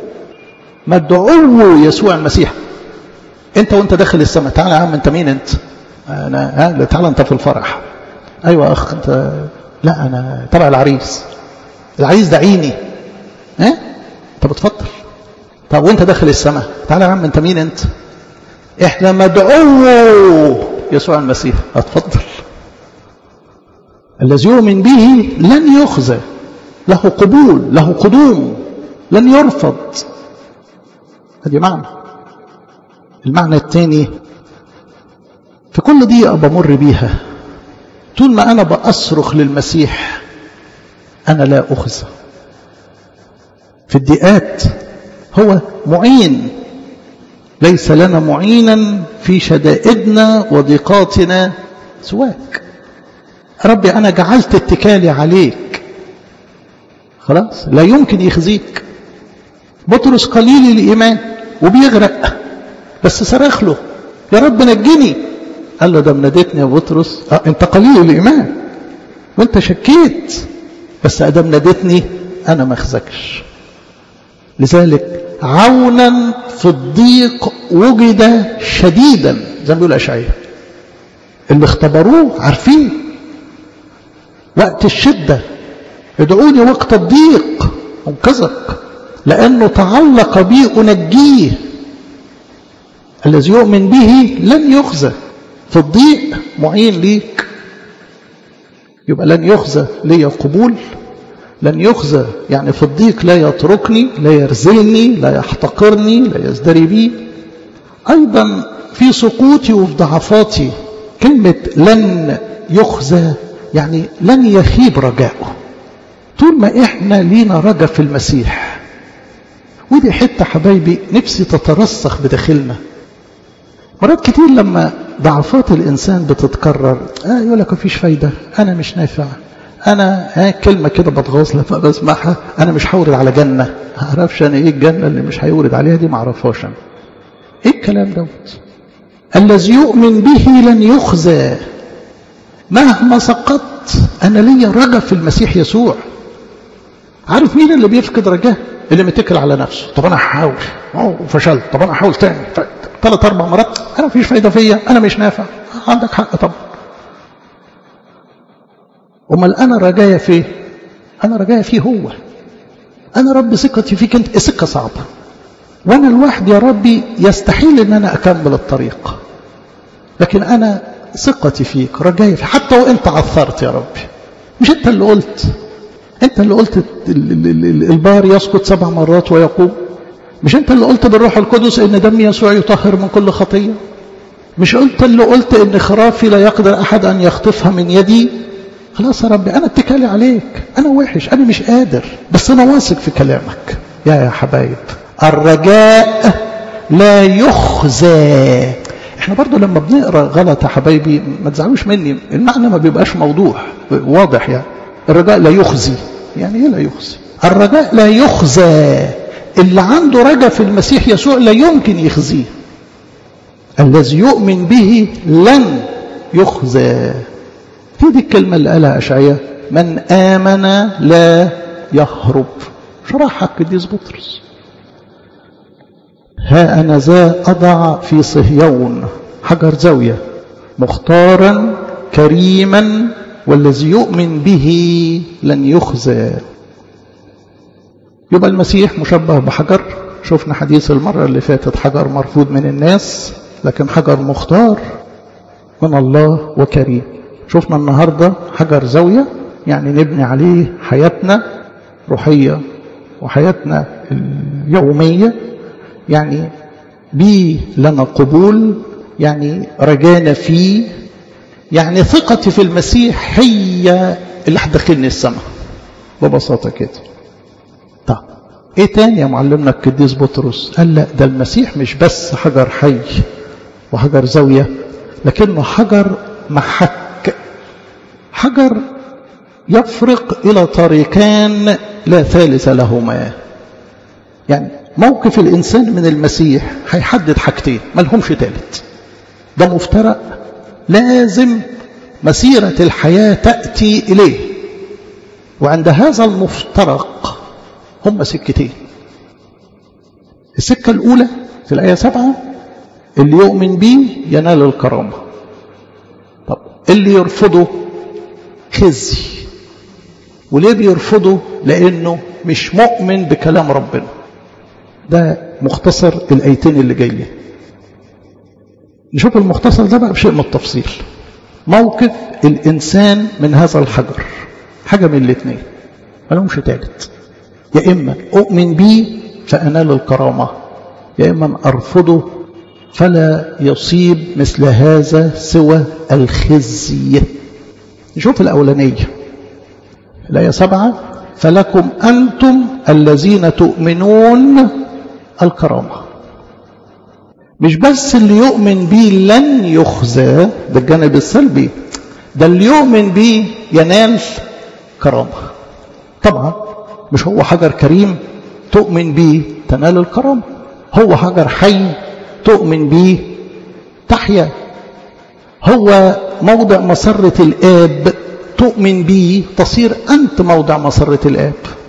مدعوه يسوع المسيح انت وانت داخل السماء تعالى يا عم انت مين انت انا ها تعالى انت في الفرح ايوه اخ انت لا انا تبع العريس العريس ده عيني ها انت بتفضل طب وانت داخل السماء تعالى يا عم انت مين انت احنا مدعوه يسوع المسيح اتفضل الذي يؤمن به لن يخزى له قبول له قدوم لن يرفض هذه معنى المعنى الثاني في كل دقيقة بمر بيها طول ما أنا بأصرخ للمسيح أنا لا أخزى في الدقات هو معين ليس لنا معينا في شدائدنا وضيقاتنا سواك ربي أنا جعلت اتكالي عليك خلاص لا يمكن يخزيك بطرس قليل الإيمان وبيغرق بس صرخ له يا رب نجني قال له ده منادتني يا بطرس اه انت قليل الايمان وانت شكيت بس ادام نادتني انا ما اخزكش لذلك عونا في الضيق وجد شديدا زي ما بيقول اشعياء اللي اختبروه عارفين وقت الشده ادعوني وقت الضيق انقذك لانه تعلق بي انجيه الذي يؤمن به لن يخزى في الضيق معين ليك يبقى لن يخزى لي قبول لن يخزى يعني في الضيق لا يتركني لا يرزلني لا يحتقرني لا يزدري بي أيضا في سقوطي وفي ضعفاتي كلمة لن يخزى يعني لن يخيب رجاؤه طول ما احنا لينا رجا في المسيح ودي حتة حبايبي نفسي تترسخ بداخلنا مرات كتير لما ضعفات الإنسان بتتكرر آه يقول لك مفيش فايدة أنا مش نافع أنا آه كلمة كده بتغاظ لما بسمعها أنا مش هورد على جنة ما أعرفش أنا إيه الجنة اللي مش هيورد عليها دي ما أعرفهاش أنا إيه الكلام دوت الذي يؤمن به لن يخزى مهما سقطت أنا ليا رجا في المسيح يسوع عارف مين اللي بيفقد رجاه اللي متكل على نفسه طب انا هحاول وفشلت طب انا هحاول تاني ثلاث اربع مرات انا مفيش فايده فيا انا مش نافع عندك حق طبعا امال انا رجايا فيه انا رجايا فيه هو انا رب ثقتي فيك انت سكه صعبه وانا لوحدي يا ربي يستحيل ان انا اكمل الطريق لكن انا ثقتي فيك رجايا فيك حتى وانت عثرت يا ربي مش انت اللي قلت انت اللي قلت البار يسقط سبع مرات ويقوم مش انت اللي قلت بالروح القدس ان دم يسوع يطهر من كل خطيه مش انت اللي قلت ان خرافي لا يقدر احد ان يخطفها من يدي خلاص يا ربي انا اتكالي عليك انا وحش انا مش قادر بس انا واثق في كلامك يا يا حبايب الرجاء لا يخزى احنا برضو لما بنقرا غلط يا حبايبي ما تزعلوش مني المعنى ما بيبقاش موضوح واضح يعني الرجاء لا يخزي يعني ايه لا يخزي الرجاء لا يخزى اللي عنده رجاء في المسيح يسوع لا يمكن يخزيه الذي يؤمن به لن يخزى هي دي الكلمة اللي قالها أشعياء من آمن لا يهرب شرحها القديس بطرس ها أنا ذا أضع في صهيون حجر زاوية مختارا كريما والذي يؤمن به لن يخزى يبقى المسيح مشبه بحجر شفنا حديث المرة اللي فاتت حجر مرفوض من الناس لكن حجر مختار من الله وكريم شفنا النهاردة حجر زاوية يعني نبني عليه حياتنا روحية وحياتنا اليومية يعني بيه لنا قبول يعني رجانا فيه يعني ثقتي في المسيح هي اللي هتدخلني السماء ببساطة كده طب ايه تاني يا معلمنا القديس بطرس قال لا ده المسيح مش بس حجر حي وحجر زاوية لكنه حجر محك حجر يفرق إلى طريقان لا ثالث لهما يعني موقف الإنسان من المسيح هيحدد حاجتين ملهمش ثالث ده مفترق لازم مسيرة الحياة تأتي إليه وعند هذا المفترق هم سكتين السكة الأولى في الآية سبعة اللي يؤمن به ينال الكرامة طب اللي يرفضه خزي وليه بيرفضه لأنه مش مؤمن بكلام ربنا ده مختصر الآيتين اللي جايين نشوف المختصر ده بقى بشيء من التفصيل موقف الإنسان من هذا الحجر حاجة من الاثنين ملهمش تالت يا إما أؤمن به فأنال الكرامة يا إما أرفضه فلا يصيب مثل هذا سوى الخزي نشوف الأولانية الآية سبعة فلكم أنتم الذين تؤمنون الكرامة مش بس اللي يؤمن به لن يخزى ده الجانب السلبي ده اللي يؤمن به ينال كرامة طبعا مش هو حجر كريم تؤمن به تنال الكرامة هو حجر حي تؤمن به تحيا هو موضع مسرة الآب تؤمن به تصير أنت موضع مسرة الآب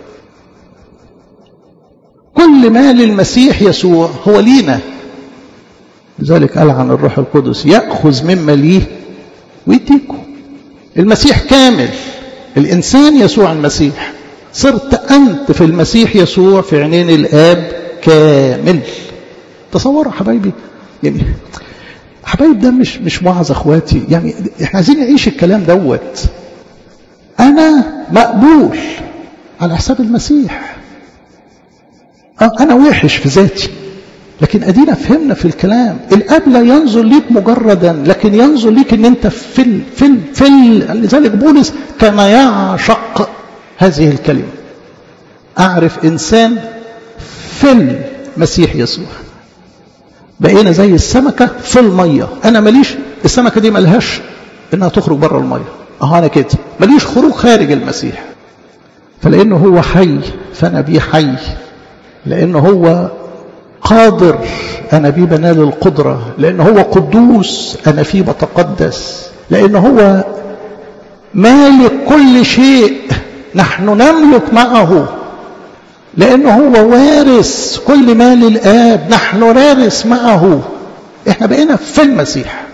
كل ما للمسيح يسوع هو لينا لذلك قال عن الروح القدس يأخذ مما ليه ويديكم المسيح كامل الإنسان يسوع المسيح صرت أنت في المسيح يسوع في عينين الآب كامل تصوروا حبايبي يعني حبايب ده مش مش وعظ اخواتي يعني احنا عايزين نعيش الكلام دوت انا مقبول على حساب المسيح اه انا وحش في ذاتي لكن ادينا فهمنا في الكلام الاب لا ينظر ليك مجردا لكن ينظر ليك ان انت في ال في ال في ال لذلك بولس كان يعشق هذه الكلمه اعرف انسان في المسيح يسوع بقينا زي السمكة في المية أنا ماليش السمكة دي ملهاش إنها تخرج بره المية أهو أنا كده ماليش خروج خارج المسيح فلأنه هو حي فأنا بيه حي لأنه هو قادر أنا بيه بنال القدرة لأنه هو قدوس أنا فيه بتقدس لأنه هو مالك كل شيء نحن نملك معه لأنه هو وارث كل مال الآب نحن نارث معه احنا بقينا في المسيح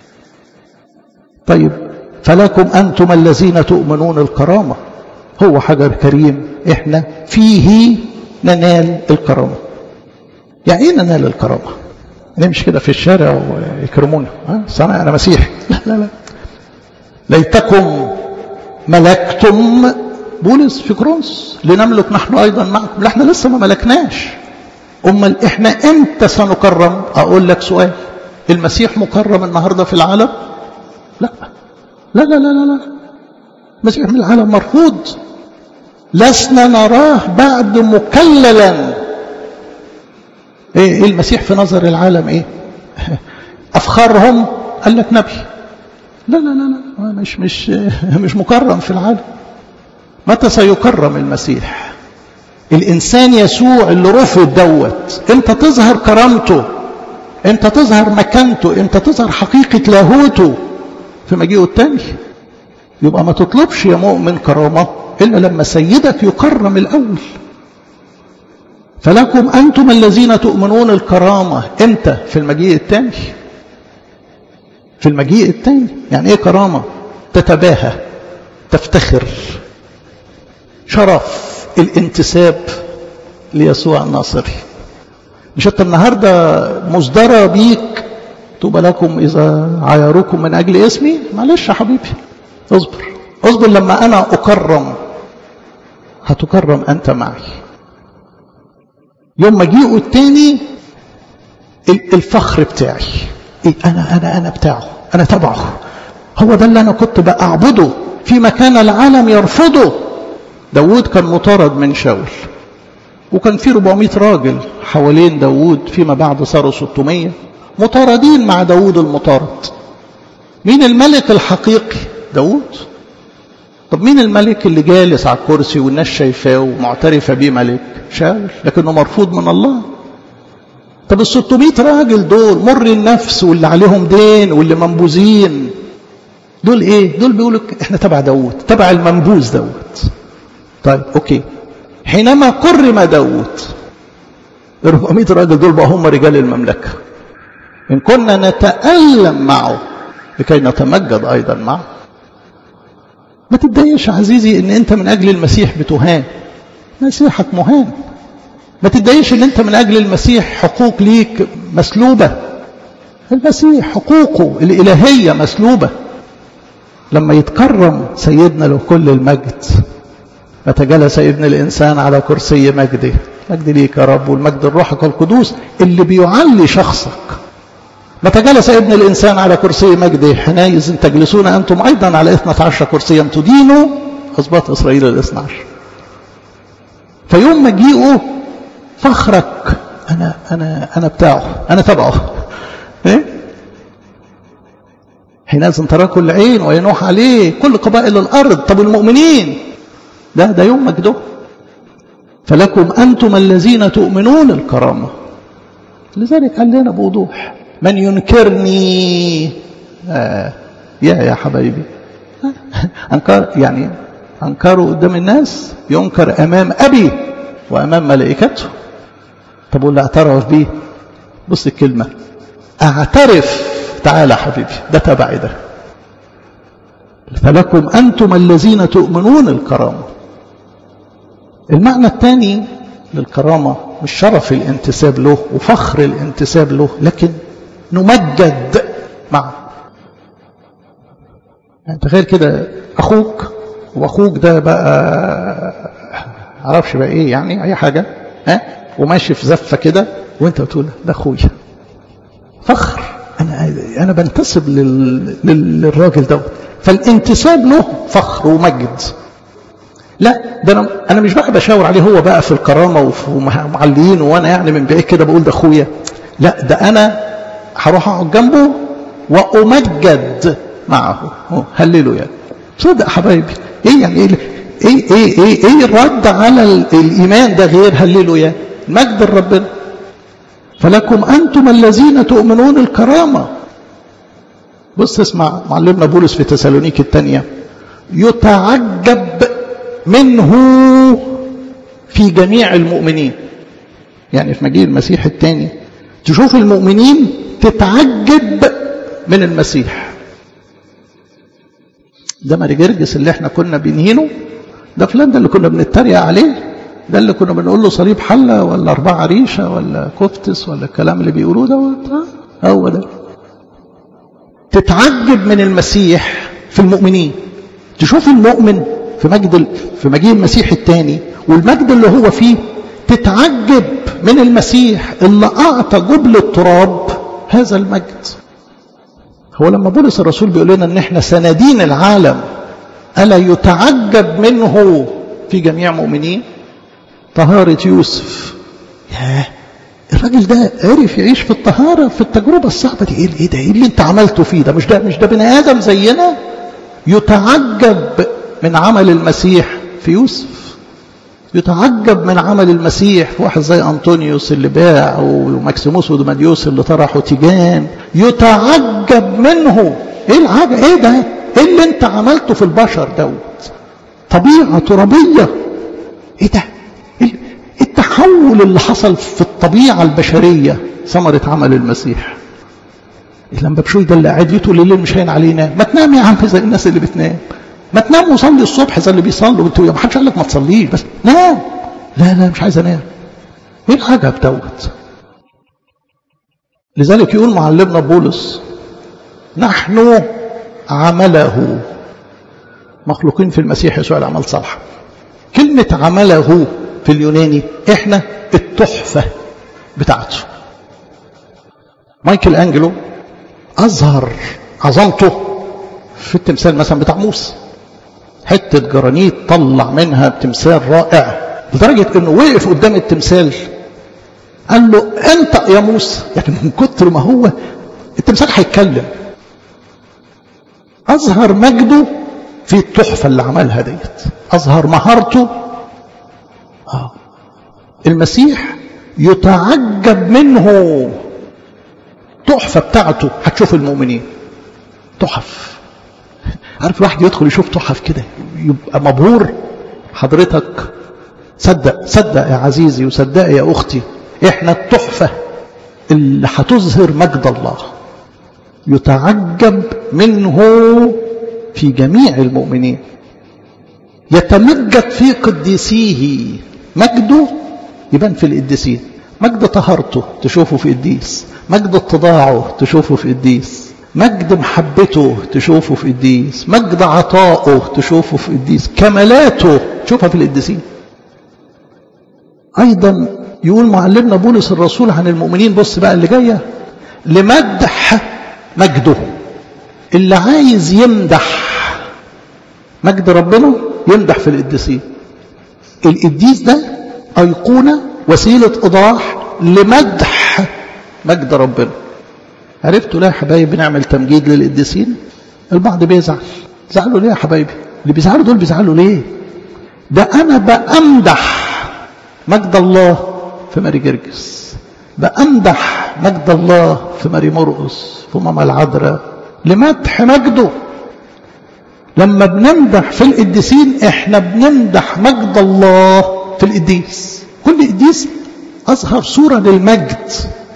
طيب فلكم أنتم الذين تؤمنون الكرامة هو حجر كريم احنا فيه ننال الكرامة يعني ايه ننال الكرامة نمشي كده في الشارع ويكرمونا أنا أنا مسيحي لا لا لا ليتكم ملكتم بولس في كرونس لنملك نحن أيضا معكم لا احنا لسه ما ملكناش أمال احنا امتى سنكرم أقول لك سؤال المسيح مكرم النهاردة في العالم لا لا لا لا لا, لا. المسيح من العالم مرفوض لسنا نراه بعد مكللا ايه المسيح في نظر العالم ايه افخرهم قال لك نبي لا لا لا لا مش مش مش مكرم في العالم متى سيكرم المسيح الإنسان يسوع اللي رفض دوت امتى تظهر كرامته امتى تظهر مكانته امتى تظهر حقيقة لاهوته في مجيئه التاني يبقى ما تطلبش يا مؤمن كرامة إلا لما سيدك يكرم الأول فلكم أنتم الذين تؤمنون الكرامة امتى في المجيء التاني في المجيء التاني يعني ايه كرامة تتباهى تفتخر شرف الانتساب ليسوع الناصري مش انت النهارده مصدرة بيك طوبى لكم اذا عايروكم من اجل اسمي معلش يا حبيبي اصبر اصبر لما انا اكرم هتكرم انت معي يوم مجيئه التاني الفخر بتاعي إيه انا انا انا بتاعه انا تبعه هو ده اللي انا كنت بعبده في مكان العالم يرفضه داود كان مطارد من شاول وكان في 400 راجل حوالين داود فيما بعد صاروا 600 مطاردين مع داود المطارد مين الملك الحقيقي داود طب مين الملك اللي جالس على الكرسي والناس شايفاه ومعترفه بيه ملك شاول لكنه مرفوض من الله طب ال 600 راجل دول مر النفس واللي عليهم دين واللي منبوذين دول ايه دول بيقولوا احنا تبع داود تبع المنبوذ داود طيب اوكي حينما كرم داود ال 400 راجل دول بقى هم رجال المملكه ان كنا نتالم معه لكي نتمجد ايضا معه ما تتضايقش عزيزي ان انت من اجل المسيح بتهان مسيحك مهان ما تتضايقش ان انت من اجل المسيح حقوق ليك مسلوبه المسيح حقوقه الالهيه مسلوبه لما يتكرم سيدنا له كل المجد متى جلس ابن الانسان على كرسي مجده مجد ليك يا رب والمجد الروحك القدوس اللي بيعلي شخصك متى جلس ابن الإنسان على كرسي مجده حينئذ تجلسون أنتم أيضا على 12 كرسيا تدينوا أسباط إسرائيل الاثنى عشر فيوم مجيئه فخرك أنا أنا أنا بتاعه أنا تبعه إيه؟ حينئذ ترى كل عين وينوح عليه كل قبائل الأرض طب المؤمنين ده ده يوم مجده فلكم أنتم الذين تؤمنون الكرامة لذلك قال لنا بوضوح من ينكرني آه يا يا حبايبي أنكر يعني أنكره قدام الناس ينكر أمام أبي وأمام ملائكته طب واللي اعترف بيه بص الكلمة اعترف تعالى حبيبي ده تبعي ده فلكم أنتم الذين تؤمنون الكرامة المعنى الثاني للكرامة مش شرف الانتساب له وفخر الانتساب له لكن نمجد معه يعني تخيل كده أخوك وأخوك ده بقى عرفش بقى إيه يعني أي حاجة ها وماشي في زفة كده وأنت بتقول ده أخويا فخر أنا أنا بنتسب لل... للراجل دوت فالانتساب له فخر ومجد لا ده انا انا مش بقى بشاور عليه هو بقى في الكرامه ومعليين وانا يعني من بعيد كده بقول ده اخويا لا ده انا هروح اقعد جنبه وامجد معه هللوا يعني صدق حبايبي ايه يعني ايه ايه ايه ايه, إيه الرد على الايمان ده غير هللوا يعني مجد ربنا فلكم انتم الذين تؤمنون الكرامه بص اسمع معلمنا بولس في تسالونيك الثانيه يتعجب منه في جميع المؤمنين يعني في مجيء المسيح الثاني تشوف المؤمنين تتعجب من المسيح ده ماري جرجس اللي احنا كنا بنهينه ده فلان ده اللي كنا بنتريق عليه ده اللي كنا بنقول له صليب حلة ولا أربعة ريشة ولا كفتس ولا الكلام اللي بيقولوه ده هو ده تتعجب من المسيح في المؤمنين تشوف المؤمن في مجد في مجيء المسيح الثاني والمجد اللي هو فيه تتعجب من المسيح اللي أعطى جبل التراب هذا المجد هو لما بولس الرسول بيقول لنا ان احنا سندين العالم ألا يتعجب منه في جميع مؤمنين طهارة يوسف ياه الراجل ده عرف يعيش في الطهارة في التجربة الصعبة دي ايه ده ايه اللي انت عملته فيه ده مش ده مش ده بني آدم زينا يتعجب من عمل المسيح في يوسف يتعجب من عمل المسيح في واحد زي أنطونيوس اللي باع وماكسيموس ودماديوس اللي طرحوا تيجان يتعجب منه ايه الحاجة ايه ده ايه اللي انت عملته في البشر دوت طبيعة ترابية ايه ده التحول اللي حصل في الطبيعة البشرية ثمرة عمل المسيح لما بشوي ده اللي قاعد يطول الليل مش هين عليه ينام ما تنام يا عم زي الناس اللي بتنام ما تنام وصلي الصبح زي اللي بيصلوا انتوا ما حدش قال لك ما تصليش بس نام لا لا مش عايز انام ايه العجب دوت لذلك يقول معلمنا بولس نحن عمله مخلوقين في المسيح يسوع الأعمال صالحة كلمة عمله في اليوناني احنا التحفة بتاعته مايكل أنجلو أظهر عظمته في التمثال مثلا بتاع موسى حتة جرانيت طلع منها تمثال رائع لدرجة انه وقف قدام التمثال قال له انت يا موسى يعني من كتر ما هو التمثال هيتكلم اظهر مجده في التحفة اللي عملها ديت اظهر مهارته آه. المسيح يتعجب منه تحفة بتاعته هتشوف المؤمنين تحف عارف الواحد يدخل يشوف تحف كده يبقى مبهور حضرتك صدق صدق يا عزيزي وصدق يا أختي احنا التحفة اللي هتظهر مجد الله يتعجب منه في جميع المؤمنين يتمجد في قديسيه مجده يبان في القديسين مجد طهارته تشوفه في قديس مجد اتضاعه تشوفه في قديس مجد محبته تشوفه في قديس مجد عطائه تشوفه في قديس كمالاته تشوفها في القديسين ايضا يقول معلمنا بولس الرسول عن المؤمنين بص بقى اللي جايه لمدح مجده اللي عايز يمدح مجد ربنا يمدح في القديسين القديس ده ايقونه وسيله ايضاح لمدح مجد ربنا عرفتوا ليه يا حبايبي بنعمل تمجيد للقديسين البعض بيزعل زعلوا ليه يا حبايبي اللي بيزعلوا دول بيزعلوا ليه ده انا بامدح مجد الله في ماري جرجس بامدح مجد الله في ماري مرقس في ماما العذراء لمدح مجده لما بنمدح في القديسين احنا بنمدح مجد الله في القديس كل قديس اظهر صوره للمجد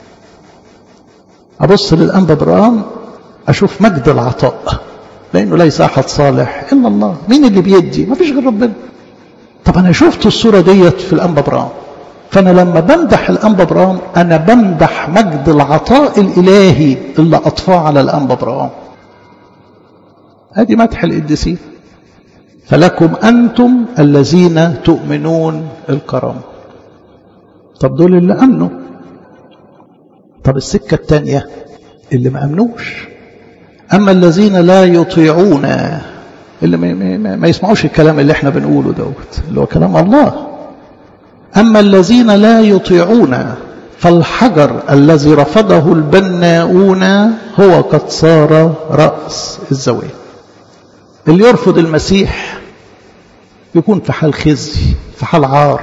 ابص للانبا ابراهام اشوف مجد العطاء لانه ليس احد صالح الا الله مين اللي بيدي ما فيش غير ربنا طب انا شفت الصوره ديت في الانبا ابراهام فانا لما بمدح الانبا ابراهام انا بمدح مجد العطاء الالهي اللي اطفاه على الانبا ابراهام ادي مدح القديسين فلكم انتم الذين تؤمنون الكرامه طب دول اللي امنوا طب السكة الثانية اللي ما أمنوش أما الذين لا يطيعون اللي ما, ما, ما يسمعوش الكلام اللي احنا بنقوله دوت اللي هو كلام الله أما الذين لا يطيعون فالحجر الذي رفضه البناؤون هو قد صار رأس الزاوية اللي يرفض المسيح يكون في حال خزي في حال عار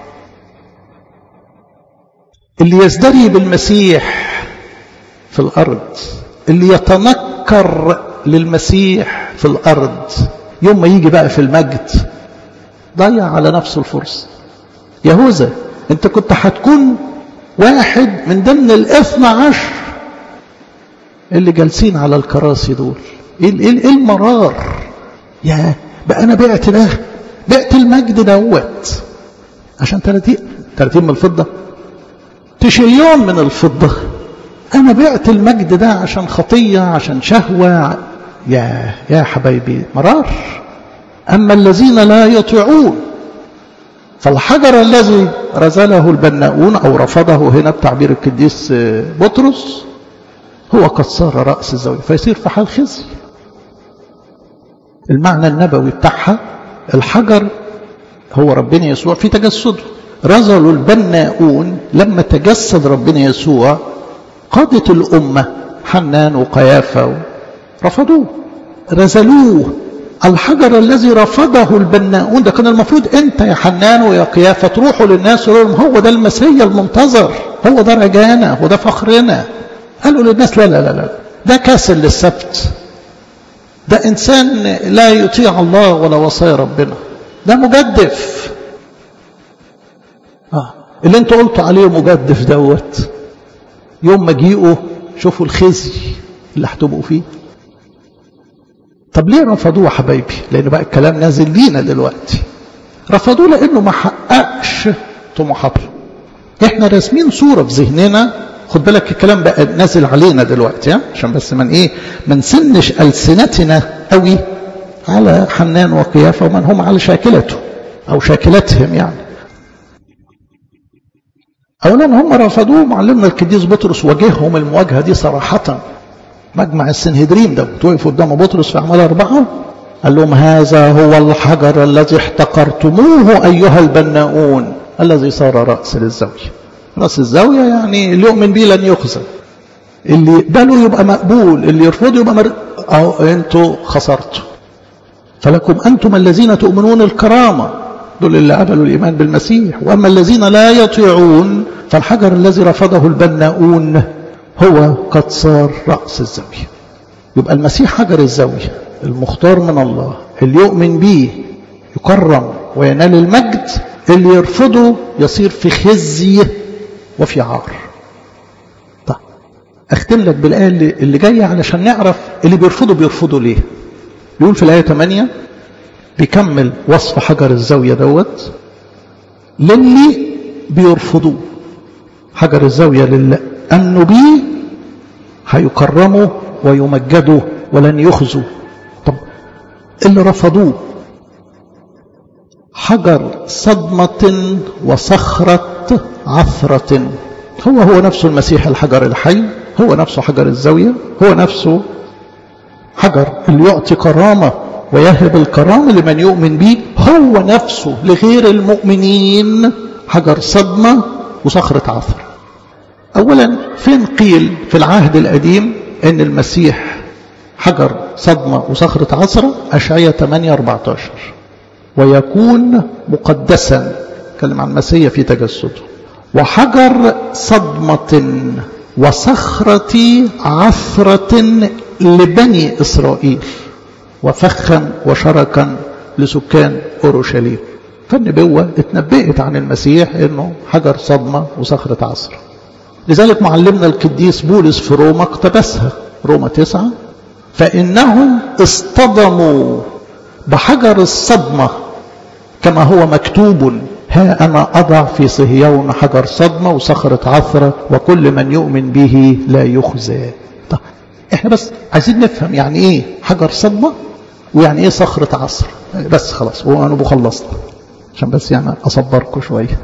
اللي يزدري بالمسيح في الأرض اللي يتنكر للمسيح في الأرض يوم ما يجي بقى في المجد ضيع على نفسه الفرصة يهوذا انت كنت هتكون واحد من ضمن الاثنى عشر اللي جالسين على الكراسي دول ايه ايه المرار يا بقى انا بعت ده بعت المجد دوت عشان 30 30 من الفضه تشيليون من الفضة أنا بعت المجد ده عشان خطية عشان شهوة يا يا حبايبي مرار أما الذين لا يطيعون فالحجر الذي رزله البناؤون أو رفضه هنا بتعبير القديس بطرس هو قد صار رأس الزاوية فيصير في حال خزي المعنى النبوي بتاعها الحجر هو ربنا يسوع في تجسده رزلوا البناؤون لما تجسد ربنا يسوع قادة الأمة حنان وقيافة رفضوه رزلوه الحجر الذي رفضه البناؤون ده كان المفروض انت يا حنان ويا قيافة تروحوا للناس ويقولوا لهم هو ده المسيا المنتظر هو ده رجانا هو ده فخرنا قالوا للناس لا لا لا لا ده كاسل للسبت ده إنسان لا يطيع الله ولا وصايا ربنا ده مجدف آه. اللي انتوا قلتوا عليه مجدف دوت يوم ما جيئوا شوفوا الخزي اللي هتبقوا فيه طب ليه رفضوه حبايبي لان بقى الكلام نازل لينا دلوقتي رفضوه لانه ما حققش طموحاته احنا راسمين صوره في ذهننا خد بالك الكلام بقى نازل علينا دلوقتي ها عشان بس من ايه ما نسنش السنتنا قوي على حنان وقيافه ومن هم على شاكلته او شاكلتهم يعني اولا هم رفضوه معلمنا القديس بطرس واجههم المواجهه دي صراحه مجمع السنهدريم ده وقف قدام بطرس في اعمال اربعه قال لهم هذا هو الحجر الذي احتقرتموه ايها البناؤون الذي صار راس للزاويه راس الزاويه يعني اللي يؤمن به لن يخزى اللي يقبله يبقى مقبول اللي يرفضه يبقى مر... أو انتوا خسرتوا فلكم انتم الذين تؤمنون الكرامه دول اللي قبلوا الايمان بالمسيح واما الذين لا يطيعون فالحجر الذي رفضه البناؤون هو قد صار راس الزاويه يبقى المسيح حجر الزاويه المختار من الله اللي يؤمن به يكرم وينال المجد اللي يرفضه يصير في خزي وفي عار طيب اختم لك بالايه اللي, اللي جايه علشان نعرف اللي بيرفضه بيرفضه ليه بيقول في الايه 8 بيكمل وصف حجر الزاويه دوت للي بيرفضوه حجر الزاويه للي امنوا بيه هيكرموا ويمجدوا ولن يخزوا طب اللي رفضوه حجر صدمة وصخرة عثرة هو هو نفسه المسيح الحجر الحي هو نفسه حجر الزاوية هو نفسه حجر اللي يعطي كرامة ويهب الكرامة لمن يؤمن به هو نفسه لغير المؤمنين حجر صدمة وصخرة عثر أولا فين قيل في العهد القديم أن المسيح حجر صدمة وصخرة عثرة أشعية 8 14 ويكون مقدسا كلم عن المسيح في تجسده وحجر صدمة وصخرة عثرة لبني إسرائيل وفخا وشركا لسكان أورشليم فالنبوة اتنبأت عن المسيح انه حجر صدمة وصخرة عصر لذلك معلمنا القديس بولس في روما اقتبسها روما تسعة فإنهم اصطدموا بحجر الصدمة كما هو مكتوب ها أنا أضع في صهيون حجر صدمة وصخرة عثرة وكل من يؤمن به لا يخزى طب احنا بس عايزين نفهم يعني ايه حجر صدمة ويعني ايه صخرة عصر بس خلاص وانا بخلصنا عشان بس يعني اصبركم شوية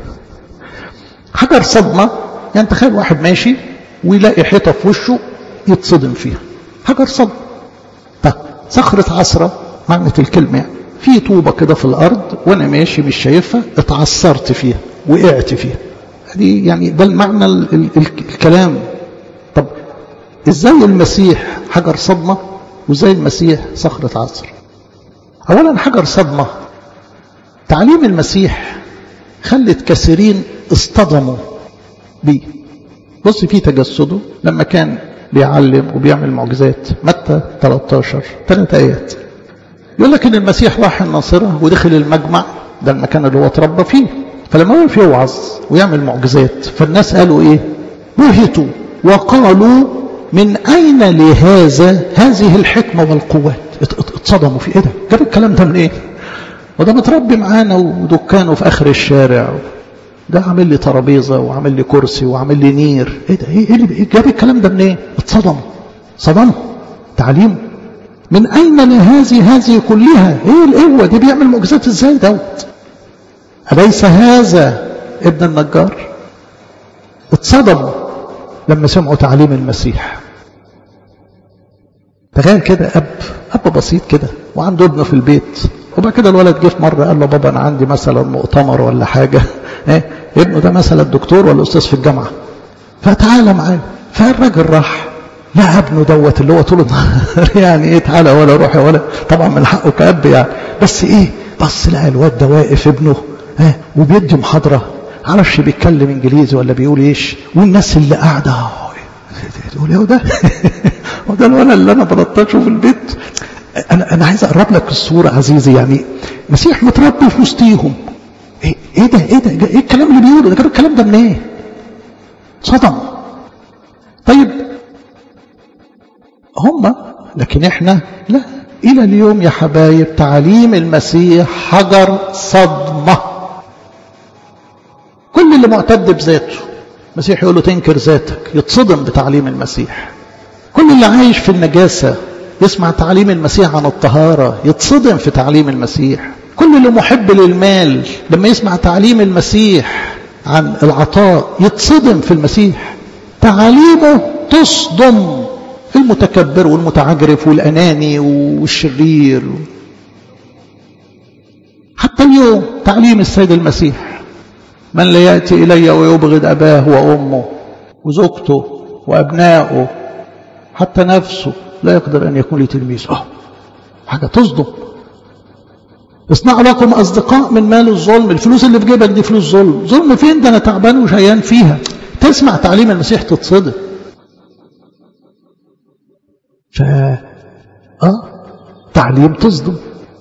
حجر صدمة يعني تخيل واحد ماشي ويلاقي حيطة في وشه يتصدم فيها حجر صدمة طب صخرة عصرة معنى الكلمة يعني في طوبة كده في الأرض وأنا ماشي مش شايفها اتعثرت فيها وقعت فيها دي يعني ده المعنى ال ال ال الكلام طب ازاي المسيح حجر صدمة وازاي المسيح صخرة عصر أولا حجر صدمة تعليم المسيح خلت كثيرين اصطدموا بيه بص في تجسده لما كان بيعلم وبيعمل معجزات متى 13 ثلاث آيات يقول لك ان المسيح راح الناصرة ودخل المجمع ده المكان اللي هو اتربى فيه فلما وقف يوعظ ويعمل معجزات فالناس قالوا ايه وهتوا وقالوا من اين لهذا هذه الحكمة والقوات اتصدموا في ايه ده جاب الكلام ده من ايه وده متربي معانا ودكانه في اخر الشارع ده عامل لي ترابيزه وعامل لي كرسي وعامل لي نير ايه ده ايه اللي جاب الكلام ده منين ايه اتصدم صدموا تعليم من اين لهذه هذه كلها ايه القوه دي بيعمل معجزات ازاي دوت اليس هذا ابن النجار اتصدموا لما سمعوا تعليم المسيح تخيل كده اب اب بسيط كده وعنده ابنه في البيت وبعد كده الولد جه في مره قال له بابا انا عندي مثلا مؤتمر ولا حاجه ايه ابنه ده مثلا الدكتور ولا استاذ في الجامعه فتعالى معايا فالراجل راح لا ابنه دوت اللي هو طول النهار يعني ايه تعالى ولا روح يا ولا طبعا من حقه كاب يعني بس ايه بص لقى الواد ده واقف ابنه ها وبيدي محاضره معرفش بيتكلم انجليزي ولا بيقول ايش والناس اللي قاعده تقول ايه ده هو ده الولد اللي انا بلطشه في البيت انا انا عايز اقرب لك الصوره عزيزي يعني مسيح متربي في وسطيهم ايه ايه ده ايه ده ايه الكلام اللي بيقوله ده جاب الكلام ده منين ايه صدم طيب هم لكن احنا لا الى اليوم يا حبايب تعليم المسيح حجر صدمه كل اللي معتد بذاته المسيح يقول له تنكر ذاتك يتصدم بتعليم المسيح كل اللي عايش في النجاسة يسمع تعليم المسيح عن الطهارة يتصدم في تعليم المسيح كل اللي محب للمال لما يسمع تعليم المسيح عن العطاء يتصدم في المسيح تعاليمه تصدم المتكبر والمتعجرف والأناني والشرير حتى اليوم تعليم السيد المسيح من لا يأتي إلي ويبغض أباه وأمه وزوجته وأبنائه حتى نفسه لا يقدر أن يكون لي تلميذ أه حاجة تصدم اصنعوا لكم أصدقاء من مال الظلم الفلوس اللي في جيبك دي فلوس ظلم ظلم فين ده أنا تعبان وشيان فيها تسمع تعليم المسيح تتصدم ف اه تعليم تصدم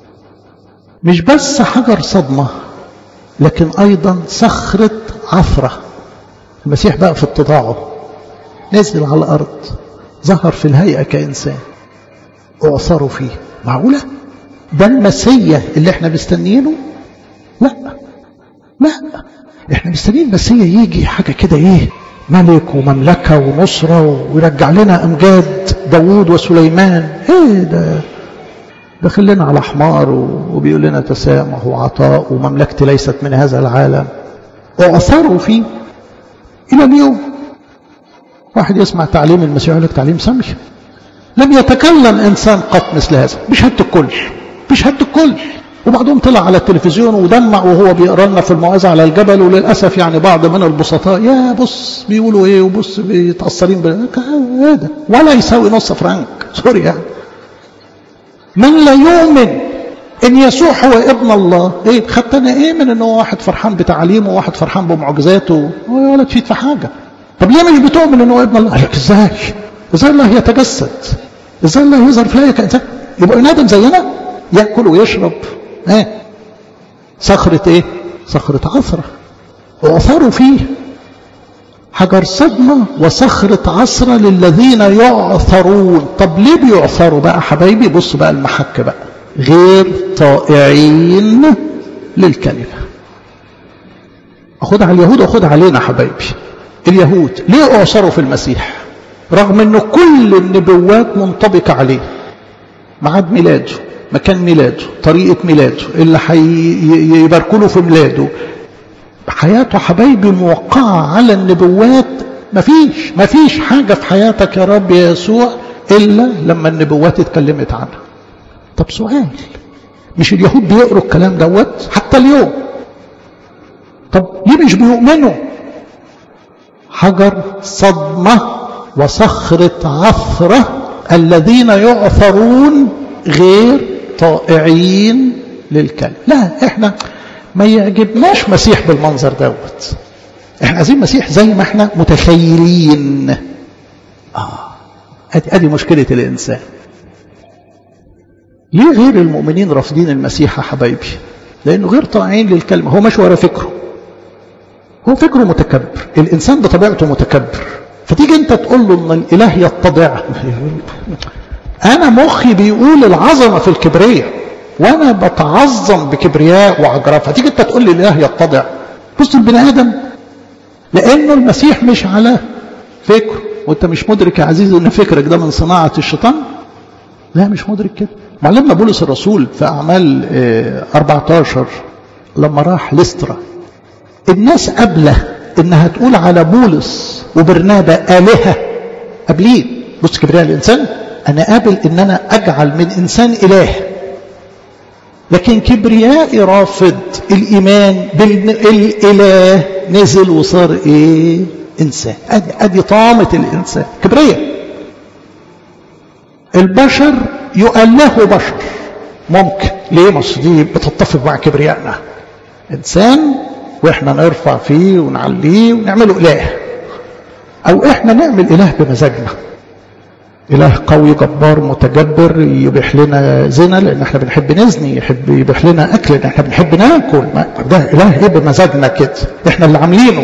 مش بس حجر صدمة لكن أيضا صخرة عثرة المسيح بقى في اتضاعه نزل على الأرض ظهر في الهيئة كإنسان أعثروا فيه معقولة ده المسيح اللي احنا مستنيينه لا لا احنا مستنيين المسيح يجي حاجة كده ايه ملك ومملكة ونصرة ويرجع لنا أمجاد داوود وسليمان ايه ده داخل لنا على حمار وبيقول لنا تسامح وعطاء ومملكتي ليست من هذا العالم وأثروا فيه إلى اليوم واحد يسمع تعليم المسيح يقول لك تعليم سمي لم يتكلم إنسان قط مثل هذا بشهادة الكل بشهادة الكل وبعضهم طلع على التلفزيون ودمع وهو بيقرا لنا في الموعظه على الجبل وللاسف يعني بعض من البسطاء يا بص بيقولوا ايه وبص بيتاثرين هذا ولا يساوي نص فرنك سوري يعني من لا يؤمن ان يسوع هو ابن الله ايه خدت انا ايه من ان هو واحد فرحان بتعليمه وواحد فرحان بمعجزاته ولا تفيد في حاجه طب ليه مش بتؤمن ان هو ابن الله قال لك ازاي ازاي الله يتجسد ازاي الله يظهر فيا كانسان يبقى بني ادم زينا ياكل ويشرب ايه صخرة ايه صخرة عثرة وعثروا فيه حجر صدمة وصخرة عصرة للذين يعثرون طب ليه بيعثروا بقى حبايبي بص بقى المحك بقى غير طائعين للكلمة أخدها على اليهود أخدها علينا حبايبي اليهود ليه أعثروا في المسيح رغم أن كل النبوات منطبقة عليه ميعاد ميلاده مكان ميلاده طريقة ميلاده اللي هيباركوا له في ميلاده حياته حبايبي موقعة على النبوات مفيش مفيش حاجة في حياتك يا رب يا يسوع إلا لما النبوات اتكلمت عنها طب سؤال مش اليهود بيقروا الكلام دوت حتى اليوم طب ليه مش بيؤمنوا حجر صدمة وصخرة عثرة الذين يعثرون غير طائعين للكلام لا احنا ما يعجبناش مسيح بالمنظر دوت احنا عايزين مسيح زي ما احنا متخيلين اه ادي ادي مشكله الانسان ليه غير المؤمنين رافضين المسيح يا حبايبي لانه غير طائعين للكلمه هو ماشي ورا فكره هو فكره متكبر الانسان بطبيعته متكبر فتيجي انت تقول له ان الاله يتضع انا مخي بيقول العظمه في الكبرياء وانا بتعظم بكبرياء وعجرفه فتيجي انت تقول لي الاله يتضع بص البني ادم لانه المسيح مش على فكره وانت مش مدرك يا عزيزي ان فكرك ده من صناعه الشيطان لا مش مدرك كده معلمنا بولس الرسول في اعمال 14 لما راح لسترا الناس قابله انها تقول على بولس وبرنابا الهه قابلين بص كبرياء الانسان انا قابل ان انا اجعل من انسان اله لكن كبريائي رافض الايمان بالاله نزل وصار ايه انسان ادي ادي طامه الانسان كبرياء البشر يؤله بشر ممكن ليه مصر دي بتتفق مع كبريائنا انسان واحنا نرفع فيه ونعليه ونعمله اله او احنا نعمل اله بمزاجنا اله قوي جبار متجبر يبيح لنا زنا لان احنا بنحب نزني يحب يبيح لنا اكل لان احنا بنحب ناكل ده اله ايه بمزاجنا كده احنا اللي عاملينه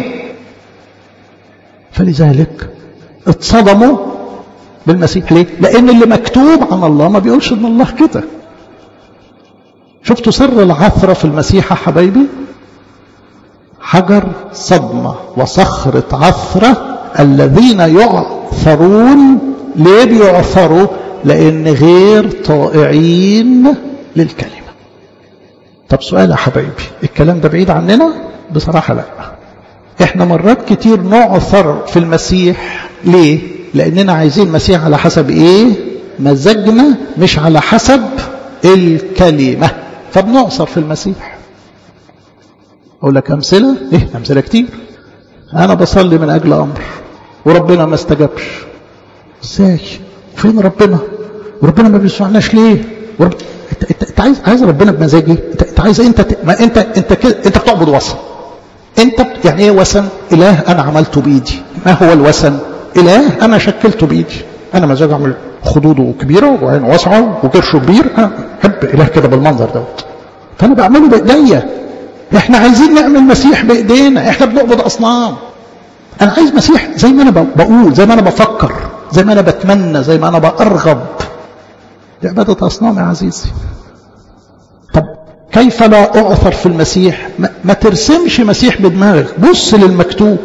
فلذلك اتصدموا بالمسيح ليه لان اللي مكتوب عن الله ما بيقولش ان الله كده شفتوا سر العثره في المسيح يا حبايبي حجر صدمة وصخرة عثرة الذين يعثرون ليه بيعثروا لأن غير طائعين للكلمة طب سؤال يا حبايبي الكلام ده بعيد عننا بصراحة لا احنا مرات كتير نعثر في المسيح ليه لأننا عايزين المسيح على حسب ايه مزاجنا مش على حسب الكلمة فبنعصر في المسيح أقول لك أمثلة إيه أمثلة كتير أنا بصلي من أجل أمر وربنا ما استجابش إزاي فين ربنا وربنا ما بيسمعناش ليه ورب... انت, انت, انت عايز عايز ربنا بمزاجي انت, انت عايز انت ت... ما انت انت كده انت بتعبد وثن انت بت... يعني ايه وثن اله انا عملته بايدي ما هو الوثن اله انا شكلته بايدي انا مزاج اعمل خدوده كبيره وعينه واسعه وكرشه كبير انا بحب اله كده بالمنظر دوت فانا بعمله بايديا احنا عايزين نعمل مسيح بايدينا احنا بنعبد اصنام انا عايز مسيح زي ما انا بقول زي ما انا بفكر زي ما انا بتمنى زي ما انا بارغب دي عباده اصنام يا عزيزي طب كيف لا اعثر في المسيح ما, ما ترسمش مسيح بدماغك بص للمكتوب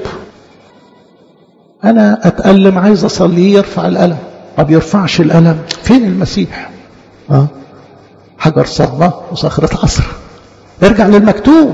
انا اتالم عايز اصلي يرفع الالم ما بيرفعش الالم فين المسيح اه حجر صدمه وصخره عصر ارجع للمكتوب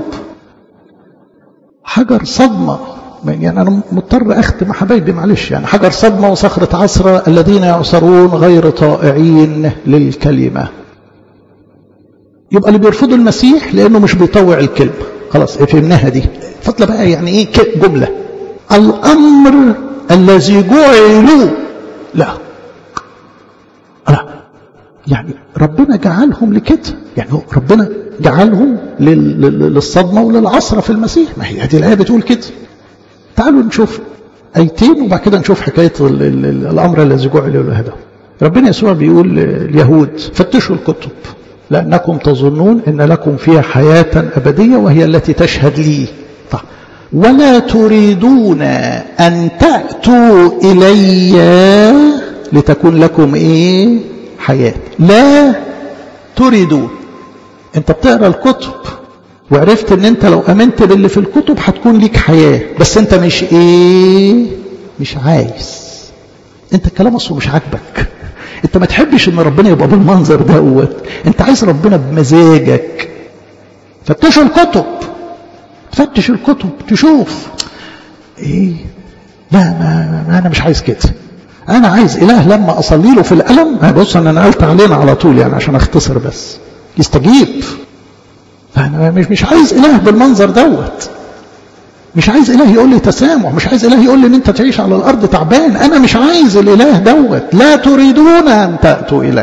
حجر صدمه يعني انا مضطر اختم حبايبي معلش يعني حجر صدمه وصخره عصره الذين يعصرون غير طائعين للكلمه يبقى اللي بيرفضوا المسيح لانه مش بيطوع الكلمه خلاص فهمناها دي فضل بقى يعني ايه جمله الامر الذي جعلوا لا لا يعني ربنا جعلهم لكده يعني هو ربنا جعلهم للصدمة وللعصرة في المسيح ما هي هذه الآية بتقول كده تعالوا نشوف آيتين وبعد كده نشوف حكاية الأمر الذي جعل له هذا ربنا يسوع بيقول لليهود فتشوا الكتب لأنكم تظنون أن لكم فيها حياة أبدية وهي التي تشهد لي طيب ولا تريدون أن تأتوا إلي لتكون لكم إيه حياة لا تريدون أنت بتقرأ الكتب وعرفت أن أنت لو أمنت باللي في الكتب هتكون ليك حياة بس أنت مش إيه مش عايز أنت الكلام أصله مش عاجبك أنت ما تحبش أن ربنا يبقى بالمنظر دوت أنت عايز ربنا بمزاجك فتشوا الكتب تفتش الكتب تشوف ايه لا ما, ما انا مش عايز كده انا عايز اله لما اصلي له في الالم بص انا نقلت علينا على طول يعني عشان اختصر بس يستجيب انا مش مش عايز اله بالمنظر دوت مش عايز اله يقول لي تسامح مش عايز اله يقول لي ان انت تعيش على الارض تعبان انا مش عايز الاله دوت لا تريدون ان تاتوا الي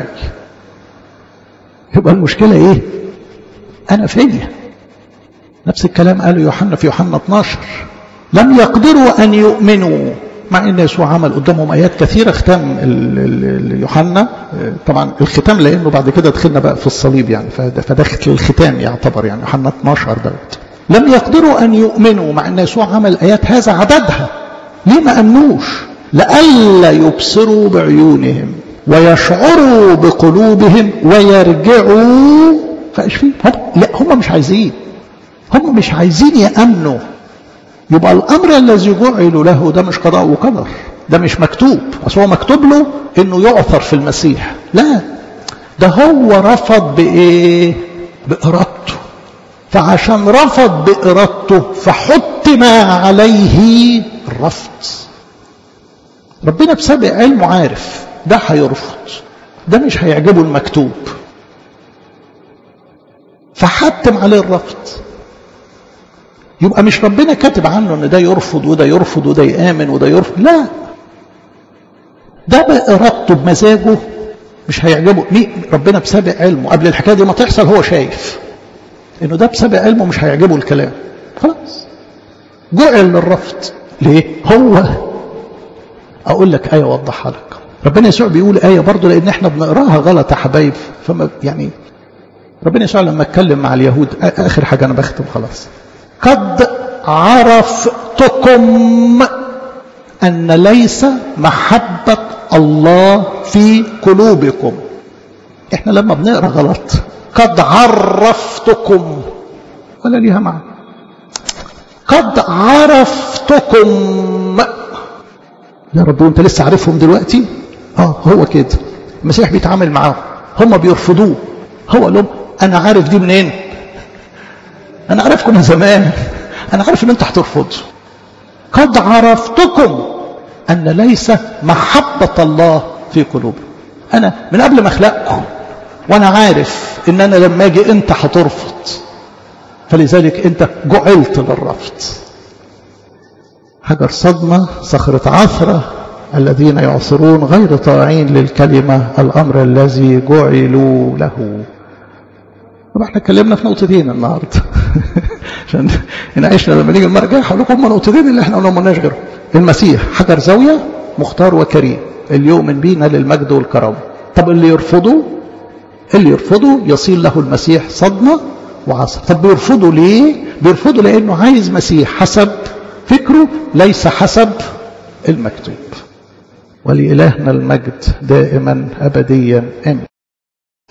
يبقى المشكله ايه انا فيا نفس الكلام قاله يوحنا في يوحنا 12 لم يقدروا أن يؤمنوا مع أن يسوع عمل قدامهم آيات كثيرة ختم يوحنا طبعا الختام لأنه بعد كده دخلنا بقى في الصليب يعني فدخل الختام يعتبر يعني يوحنا 12 دوت لم يقدروا أن يؤمنوا مع أن يسوع عمل آيات هذا عددها ليه ما أمنوش لئلا يبصروا بعيونهم ويشعروا بقلوبهم ويرجعوا فايش فيه هم لا هم مش عايزين هم مش عايزين يأمنوا يبقى الأمر الذي جعلوا له ده مش قضاء وقدر ده مش مكتوب أصل هو مكتوب له إنه يعثر في المسيح لا ده هو رفض بإيه بإرادته فعشان رفض بإرادته فحتم عليه الرفض ربنا بسابق علمه عارف ده هيرفض ده مش هيعجبه المكتوب فحتم عليه الرفض يبقى مش ربنا كاتب عنه ان ده يرفض وده يرفض وده يامن وده يرفض لا ده بارادته بمزاجه مش هيعجبه مين ربنا بسابق علمه قبل الحكايه دي ما تحصل هو شايف انه ده بسابق علمه مش هيعجبه الكلام خلاص جعل للرفض ليه هو اقول لك ايه اوضحها لك ربنا يسوع بيقول ايه برضه لان احنا بنقراها غلط يا حبايب فما يعني ربنا يسوع لما اتكلم مع اليهود اخر حاجه انا بختم خلاص قد عرفتكم أن ليس محبة الله في قلوبكم احنا لما بنقرا غلط قد عرفتكم ولا ليها معنى قد عرفتكم يا رب وانت لسه عارفهم دلوقتي اه هو كده المسيح بيتعامل معاهم هم بيرفضوه هو قال لهم انا عارف دي منين انا عارفكم من زمان انا عارف ان انت هترفض قد عرفتكم ان ليس محبه الله في قلوبكم انا من قبل ما اخلقكم وانا عارف ان انا لما اجي انت هترفض فلذلك انت جعلت للرفض حجر صدمة صخرة عثرة الذين يعصرون غير طاعين للكلمة الأمر الذي جعلوا له طبعا احنا اتكلمنا في نقطتين النهارده عشان ان عشنا لما نيجي المره الجايه هقول لكم هم نقطتين اللي احنا قلنا مالناش غيرهم المسيح حجر زاويه مختار وكريم اللي يؤمن بيه نال المجد والكرامه طب اللي يرفضه اللي يرفضه يصير له المسيح صدمه وعصر طب بيرفضوا ليه بيرفضوا لانه عايز مسيح حسب فكره ليس حسب المكتوب ولإلهنا المجد دائما أبديا آمين